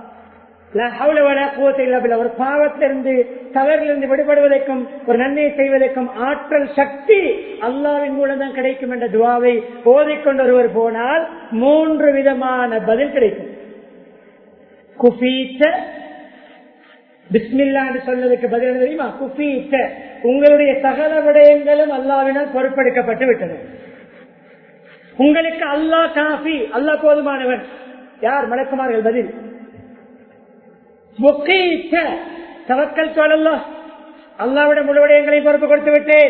ஒரு பாவத்திலிருந்து தவறிலிருந்து விடுபடுவதற்கும் ஒரு நன்மையை செய்வதற்கும் ஆற்றல் சக்தி அல்லாவின் மூலம் தான் கிடைக்கும் என்ற துவாவை ஓதிக்கொண்டு ஒருவர் போனால் மூன்று விதமான பதில் கிடைக்கும் குபீச்ச பிஸ்மில்லா என்று சொன்னதுக்கு பதில் தெரியுமா குபீச்ச உங்களுடைய சகல விடயங்களும் அல்லாவினால் பொறுப்பெடுக்கப்பட்டு விட்டது உங்களுக்கு அல்லாஹ் காஃபி அல்லாஹ் போதுமானவன் யார் மலக்குமார்கள் பதில் தவக்கல் சொல்லல்லா அல்லாவிட முழுவடையங்களை பொறுப்பு கொடுத்து விட்டேன்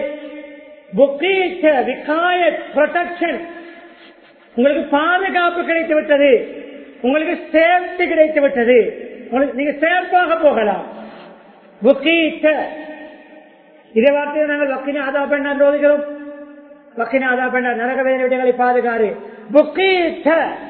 உங்களுக்கு பாதுகாப்பு கிடைத்து விட்டது உங்களுக்கு சேஃப்டி கிடைத்து விட்டது உங்களுக்கு நீங்க சேஃபாக போகலாம் இதே வார்த்தையை நாங்கள் வக்கினி ஆதா பெண்ணா ரோதிக்கிறோம் வக்கினி ஆதா பெண்ணா நரக வேதனை விடங்களை பாதுகாரு புக்கீத்த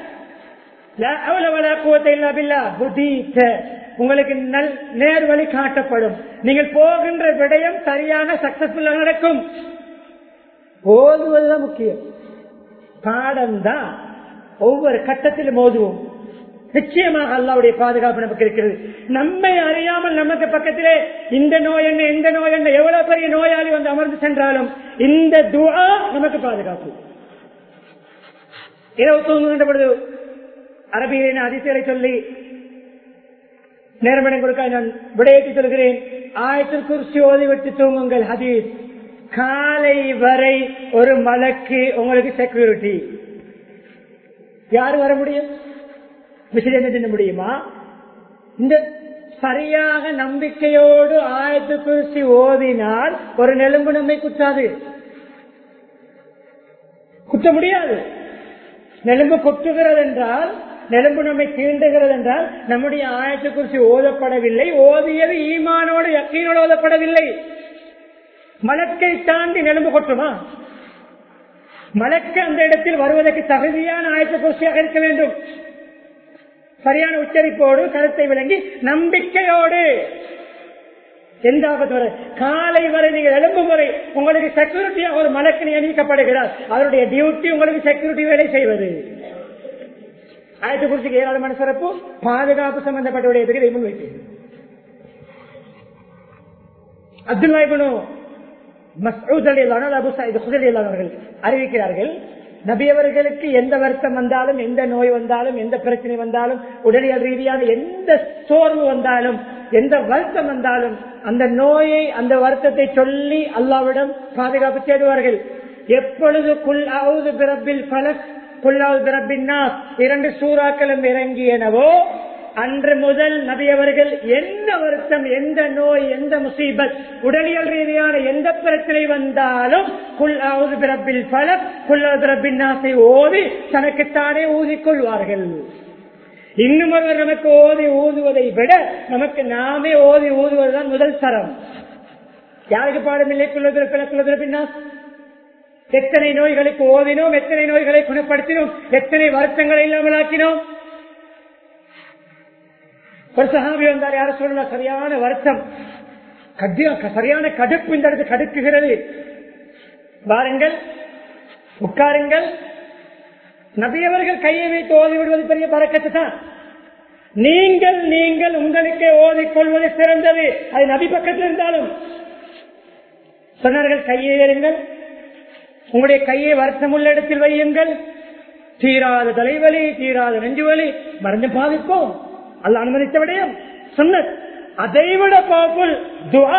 உங்களுக்கு நல் நேர் வழி காட்டப்படும் நீங்கள் போகின்ற விடயம் சரியான சக்சஸ்ஃபுல்லா நடக்கும் ஓதுவதுதான் முக்கியம் பாடம் தான் ஒவ்வொரு கட்டத்திலும் ஓதுவோம் நிச்சயமாக அல்லாவுடைய பாதுகாப்பு நமக்கு இருக்கிறது நம்மை அறியாமல் நமக்கு பக்கத்திலே இந்த நோய் என்ன இந்த நோய் என்ன எவ்வளவு பெரிய நோயாளி வந்து அமர்ந்து சென்றாலும் இந்த துவா நமக்கு பாதுகாப்பு இரவு தூங்குகின்ற பொழுது அரபியலின் அதிசயரை சொல்லி நேரமனை கொடுக்க நான் விடையேற்றி சொல்கிறேன் ஆயத்தில் குறிச்சி ஓதிவிட்டு தூங்குங்கள் ஹதீஸ் காலை வரை ஒரு மலக்கு உங்களுக்கு செக்யூரிட்டி யாரு வர முடியும் விசில முடியுமா இந்த சரியாக நம்பிக்கையோடு ஆயத்து குறிச்சி ஓதினால் ஒரு நெலும்பு நம்மை குத்தாது குத்த முடியாது நெலும்பு கொட்டுகிறது என்றால் நெலும்பு நம்மை தீண்டுகிறது என்றால் நம்முடைய ஆயத்து குறிச்சி ஓதப்படவில்லை ஓதியது ஈமானோடு யக்கீனோடு ஓதப்படவில்லை மலக்கை தாண்டி நெலும்பு கொட்டுமா மலக்கு அந்த இடத்தில் வருவதற்கு தகுதியான ஆயத்த குறிச்சியாக இருக்க வேண்டும் சரியான உச்சரிப்போடு கருத்தை விளங்கி நம்பிக்கையோடு எந்த ஆபத்து வரை காலை வரை நீங்கள் எழும்பும் வரை உங்களுக்கு செக்யூரிட்டியாக ஒரு மலக்கு நியமிக்கப்படுகிறார் அவருடைய டியூட்டி உங்களுக்கு செக்யூரிட்டி வேலை செய்வது ஆயத்து குறிச்சிக்கு ஏராளமான சிறப்பு பாதுகாப்பு சம்பந்தப்பட்ட விடயத்துக்கு இதை முன்வைத்தேன் அப்துல்லாஹிபனு மசூத் அலி அபு சாயித் ஹுசலி அவர்கள் அறிவிக்கிறார்கள் நபியவர்களுக்கு எந்த வருத்தம் வந்தாலும் எந்த நோய் வந்தாலும் எந்த பிரச்சனை வந்தாலும் உடலியல் ரீதியான எந்த சோர்வு வந்தாலும் எந்த வருத்தம் வந்தாலும் அந்த நோயை அந்த வருத்தத்தை சொல்லி அல்லாவிடம் பாதுகாப்பு தேடுவார்கள் எப்பொழுது குல்லாவது பிறப்பில் பலக் குல்லாவது பிறப்பின் இரண்டு சூறாக்களும் இறங்கியனவோ அன்று முதல் நபியவர்கள் எந்த வருத்தம் எந்த நோய் எந்த முசீபத் உடலியல் ரீதியான எந்த பிரச்சனை வந்தாலும் குல்லாவது பிறப்பில் பல குல்லாவது பிறப்பின் நாசை ஓதி தனக்குத்தானே ஊதிக்கொள்வார்கள் இன்னும் ஒருவர் நமக்கு ஓதி ஊதுவதை விட நமக்கு நாமே ஓதி ஊதுவதுதான் முதல் தரம் யாருக்கு பாடமில்லை குள்ளதுல பிற குள்ளதுல பின்னா எத்தனை நோய்களுக்கு ஓதினோம் எத்தனை நோய்களை குணப்படுத்தினோம் எத்தனை வருத்தங்களை இல்லாமலாக்கினோம் ஒரு சகாபி வந்தார் யார சொல்லலாம் சரியான வருத்தம் சரியான கடுப்பு இந்த இடத்து கடுக்குகிறது வாருங்கள் உட்காருங்கள் நபியவர்கள் கையை வைத்து ஓதி விடுவது பெரிய பறக்கத்து தான் நீங்கள் நீங்கள் உங்களுக்கே ஓதிக்கொள்வது சிறந்தது அது நபி பக்கத்தில் இருந்தாலும் சொன்னார்கள் கையை ஏறுங்கள் உங்களுடைய கையை வருத்தம் உள்ள இடத்தில் வையுங்கள் தீராத தலைவலி தீராத நெஞ்சுவலி மருந்து பாதிப்போம் அல்ல அனுமதித்த விடயம் சொன்ன அதைவிட பவர்ஃபுல் துவா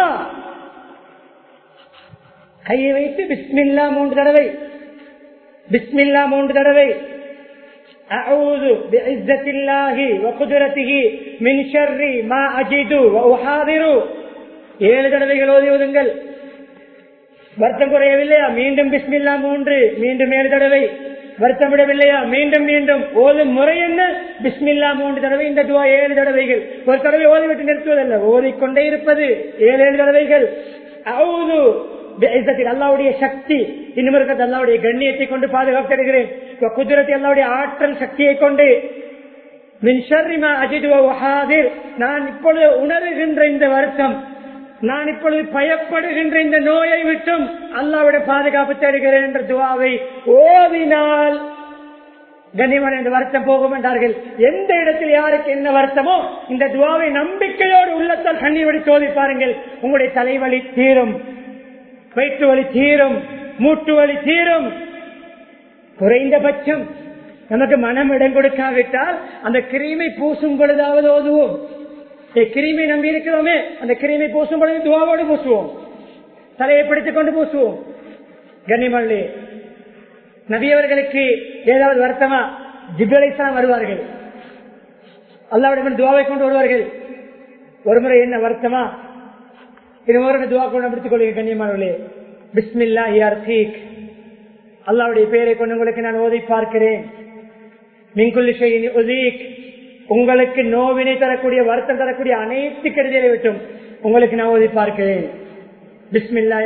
கையை வைத்து பிஸ்மில்லா மூன்று தடவை பிஸ்மில்லா மூன்று தடவை أعوذ بعزة الله وقدرته من شر ما أجد وأحاضر ஏழு தடவைகள் ஓதி ஓதுங்கள் வருத்தம் குறையவில்லையா மீண்டும் பிஸ்மில்லா மூன்று மீண்டும் ஏழு தடவை வருத்தம் விடவில்லையா மீண்டும் மீண்டும் ஓதும் முறை என்ன பிஸ்மில்லா மூன்று தடவை இந்த துவா ஏழு தடவைகள் ஒரு தடவை ஓதிவிட்டு நிறுத்துவதல்ல ஓதிக்கொண்டே இருப்பது ஏழு ஏழு தடவைகள் அவுது அல்லாவுடைய சக்தி இன்னும் இருக்கிறது அல்லாவுடைய கண்ணியத்தை கொண்டு பாதுகாத்திருக்கிறேன் குதிரத்தை அல்லாவுடைய ஆற்றல் சக்தியை கொண்டு மின்ஷர்ரிமா அஜிதுவஹாதிர் நான் இப்பொழுது உணர்கின்ற இந்த வருத்தம் நான் இப்பொழுது பயப்படுகின்ற இந்த நோயை விட்டும் அல்லாவுடைய பாதுகாப்பு தேடுகிறேன் என்ற துவாவை ஓதினால் கண்ணியமான இந்த வருத்தம் போகும் என்றார்கள் எந்த இடத்தில் யாருக்கு என்ன வருத்தமோ இந்த துவாவை நம்பிக்கையோடு உள்ளத்தால் கண்ணீர் வடி சோதி பாருங்கள் உங்களுடைய தலைவலி தீரும் வயிற்று வலி தீரும் மூட்டு வலி தீரும் குறைந்தபட்சம் நமக்கு மனம் இடம் கொடுக்காவிட்டால் அந்த கிருமி பூசும் பொழுதாவது ஓதுவோம் கிருமி நம்பி இருக்கிறோமே அந்த கிருமி பூசும் பொழுது துவாவோடு பூசுவோம் தலையை பிடித்துக் கொண்டு பூசுவோம் கண்ணிமல்லி நபியவர்களுக்கு ஏதாவது வருத்தமா ஜிபலைத்தான் வருவார்கள் அல்லாவிடம் துவாவை கொண்டு வருவார்கள் ஒரு முறை என்ன வருத்தமா இது ஒரு துவா கொண்டு பிடித்துக் கொள்ளுங்க கண்ணியமானவர்களே பிஸ்மில்லா யார் தீக் அல்லாவுடைய பெயரை கொண்டு உங்களுக்கு நான் ஓதி பார்க்கிறேன் மிங்குல்லி உங்களுக்கு நோவினை தரக்கூடிய வருத்தம் தரக்கூடிய அனைத்து கருதிகளை விட்டும் உங்களுக்கு நான் ஓதி பார்க்கிறேன் பிஸ்மில்லா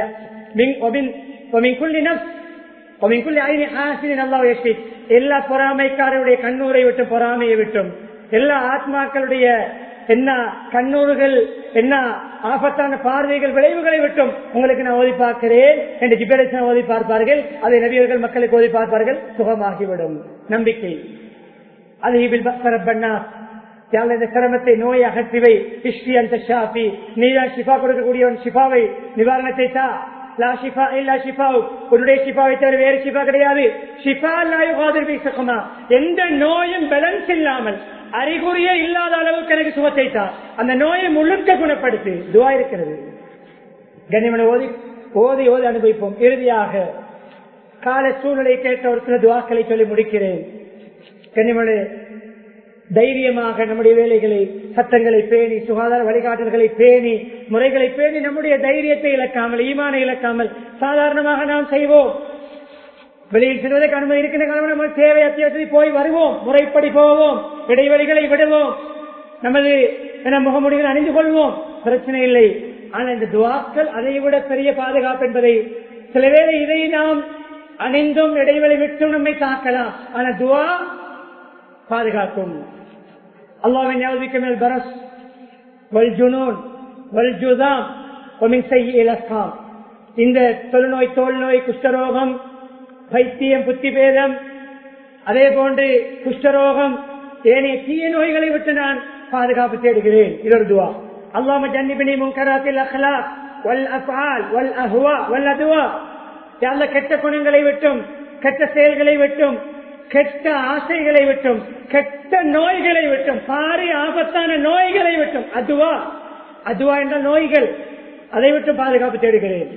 எல்லா பொறாமைக்காரருடைய கண்ணூரை விட்டு பொறாமையை விட்டும் எல்லா ஆத்மாக்களுடைய என்ன கண்ணூறுகள் என்ன ஆபத்தான பார்வைகள் விளைவுகளை விட்டும் உங்களுக்கு நான் ஓதி பார்க்கிறேன் என்று ஜிபேரேசன் ஓதி பார்ப்பார்கள் அதை நபியர்கள் மக்களுக்கு ஓதி பார்ப்பார்கள் சுகமாகிவிடும் நம்பிக்கை அது பண்ணா இந்த சிரமத்தை நோயை அகற்றிவை இஷ்டி அந்த ஷாஃபி நீதான் ஷிஃபா கொடுக்கக்கூடியவன் ஷிஃபாவை நிவாரணத்தை தா லா ஷிஃபா இல்லா ஷிஃபா உன்னுடைய ஷிஃபாவை தவிர வேறு ஷிஃபா கிடையாது ஷிஃபா லாயுகாதிர் எந்த நோயும் பேலன்ஸ் இல்லாமல் அறிகுறியே இல்லாத அளவுக்கு எனக்கு சுகத்தை தான் அந்த நோயை முழுக்க குணப்படுத்தி துவா இருக்கிறது கனிமனை ஓதி ஓதி ஓதி அனுபவிப்போம் இறுதியாக கால சூழ்நிலை கேட்ட ஒரு சில துவாக்களை சொல்லி முடிக்கிறேன் கனிமனை தைரியமாக நம்முடைய வேலைகளை சட்டங்களை பேணி சுகாதார வழிகாட்டல்களை பேணி முறைகளை பேணி நம்முடைய தைரியத்தை இழக்காமல் ஈமானை இழக்காமல் சாதாரணமாக நாம் செய்வோம் வெளியில் செல்வதற்கு அனுமதி இருக்கின்ற காலம் நம்ம தேவை அத்தியாவசியத்தை போய் வருவோம் முறைப்படி போவோம் இடைவெளிகளை விடுவோம் நமது முகமுடிகள் அணிந்து கொள்வோம் பிரச்சனை இல்லை ஆனால் இந்த துவாக்கள் அதை விட பெரிய பாதுகாப்பு என்பதை சில வேளை இதை நாம் அணிந்தும் இடைவெளி விட்டும் நம்மை தாக்கலாம் ஆனா துவா பாதுகாக்கும் அல்லாவின் ஞாபகம் பரஸ் வல் ஜுனூன் வல் ஜுதாம் இலக்காம் இந்த தொழுநோய் தோல் நோய் குஷ்டரோகம் பைத்தியம் புத்தி பேதம் அதே போன்று குஷ்டரோகம் ஏனைய தீய நோய்களை விட்டு நான் பாதுகாப்பு தேடுகிறேன் இதொரு துவா அல்லாம ஜன்னிபினி முன்கராத்தில் அஹ்லா வல் அஃபால் வல் அஹ்வா வல் அதுவா யாழ்ல கெட்ட குணங்களை விட்டும் கெட்ட செயல்களை விட்டும் கெட்ட ஆசைகளை விட்டும் கெட்ட நோய்களை விட்டும் பாரி ஆபத்தான நோய்களை விட்டும் அதுவா அதுவா என்ற நோய்கள் அதை விட்டு பாதுகாப்பு தேடுகிறேன்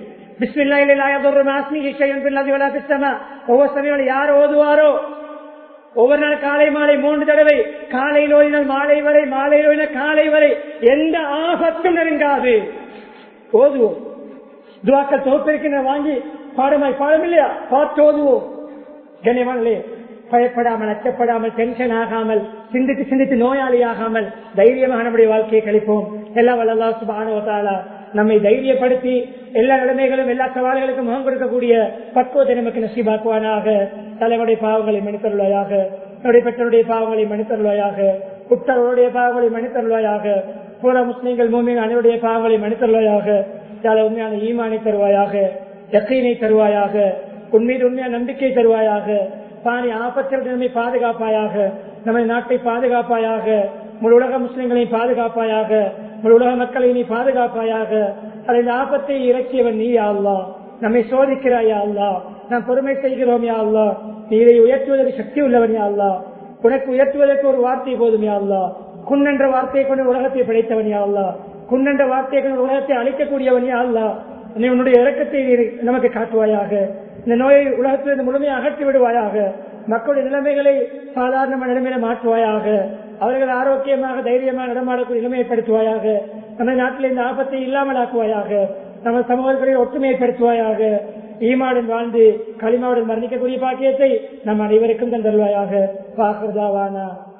ஒவ்வொரு சமயம் யார் ஓதுவாரோ ஒவ்வொரு நாள் காலை மாலை மூன்று தடவை காலையில் ஓதினால் மாலை வரை மாலையில் ஓதினால் காலை வரை எந்த ஆபத்தும் நெருங்காது ஓதுவோம் துவாக்கள் தொகுப்பிருக்கின்ற வாங்கி பாடமாய் பாடம் இல்லையா பார்த்து ஓதுவோம் கண்ணியமானே பயப்படாமல் அச்சப்படாமல் டென்ஷன் ஆகாமல் சிந்தித்து சிந்தித்து நோயாளி ஆகாமல் தைரியமாக நம்முடைய வாழ்க்கையை கழிப்போம் எல்லாம் வல்லா சுபானுவத்தாலா நம்மை தைரியப்படுத்தி எல்லா நிலைமைகளும் எல்லா சவால்களுக்கும் முகம் கொடுக்கக்கூடிய பக்குவத்தை நமக்கு நசிபாக்குவானாக தலைமுறை பாவங்களை மன்னித்தருள்வாயாக என்னுடைய பெற்றோருடைய பாவங்களை மன்னித்தருள்வாயாக உத்தரவுடைய பாவங்களை மன்னித்தருள்வாயாக பூரா முஸ்லீம்கள் மூமியின் அனைவருடைய பாவங்களை மன்னித்தருள்வாயாக சில உண்மையான ஈமானை தருவாயாக யக்கீனை தருவாயாக உன்மீது உண்மையான நம்பிக்கை தருவாயாக பாணி ஆபத்தில் நம்மை பாதுகாப்பாயாக நமது நாட்டை பாதுகாப்பாயாக முழு உலக முஸ்லிம்களை பாதுகாப்பாயாக முழு உலக மக்களை நீ பாதுகாப்பாயாக அதில் ஆபத்தை இறக்கியவன் நீ அல்லா நம்மை சோதிக்கிறாயா அல்லா நாம் பொறுமை செய்கிறோம் யா அல்லா நீ இதை உயர்த்துவதற்கு சக்தி உள்ளவன் யா அல்லா உனக்கு உயர்த்துவதற்கு ஒரு வார்த்தை போதும் யா அல்லா குன் என்ற வார்த்தையை கொண்டு உலகத்தை படைத்தவன் யா அல்லா குன் என்ற வார்த்தையை கொண்டு உலகத்தை அழிக்கக்கூடியவன் யா அல்லா நீ உன்னுடைய இறக்கத்தை நமக்கு காட்டுவாயாக இந்த நோயை உலகத்திலிருந்து முழுமையாக அகற்றி விடுவாயாக மக்களுடைய நிலைமைகளை சாதாரணமான நிலைமையில மாற்றுவாயாக அவர்கள் ஆரோக்கியமாக தைரியமாக நடமாடக்கூடிய நிலைமைப்படுத்துவாயாக நம்ம நாட்டில் இந்த ஆபத்தை இல்லாமல் ஆக்குவாயாக நம்ம சமூகங்களை ஒற்றுமைப்படுத்துவாயாக ஈமாவுடன் வாழ்ந்து களிமாவுடன் மரணிக்கக்கூடிய பாக்கியத்தை நம் அனைவருக்கும் தந்தல்வாயாக பாக்குறதாவானா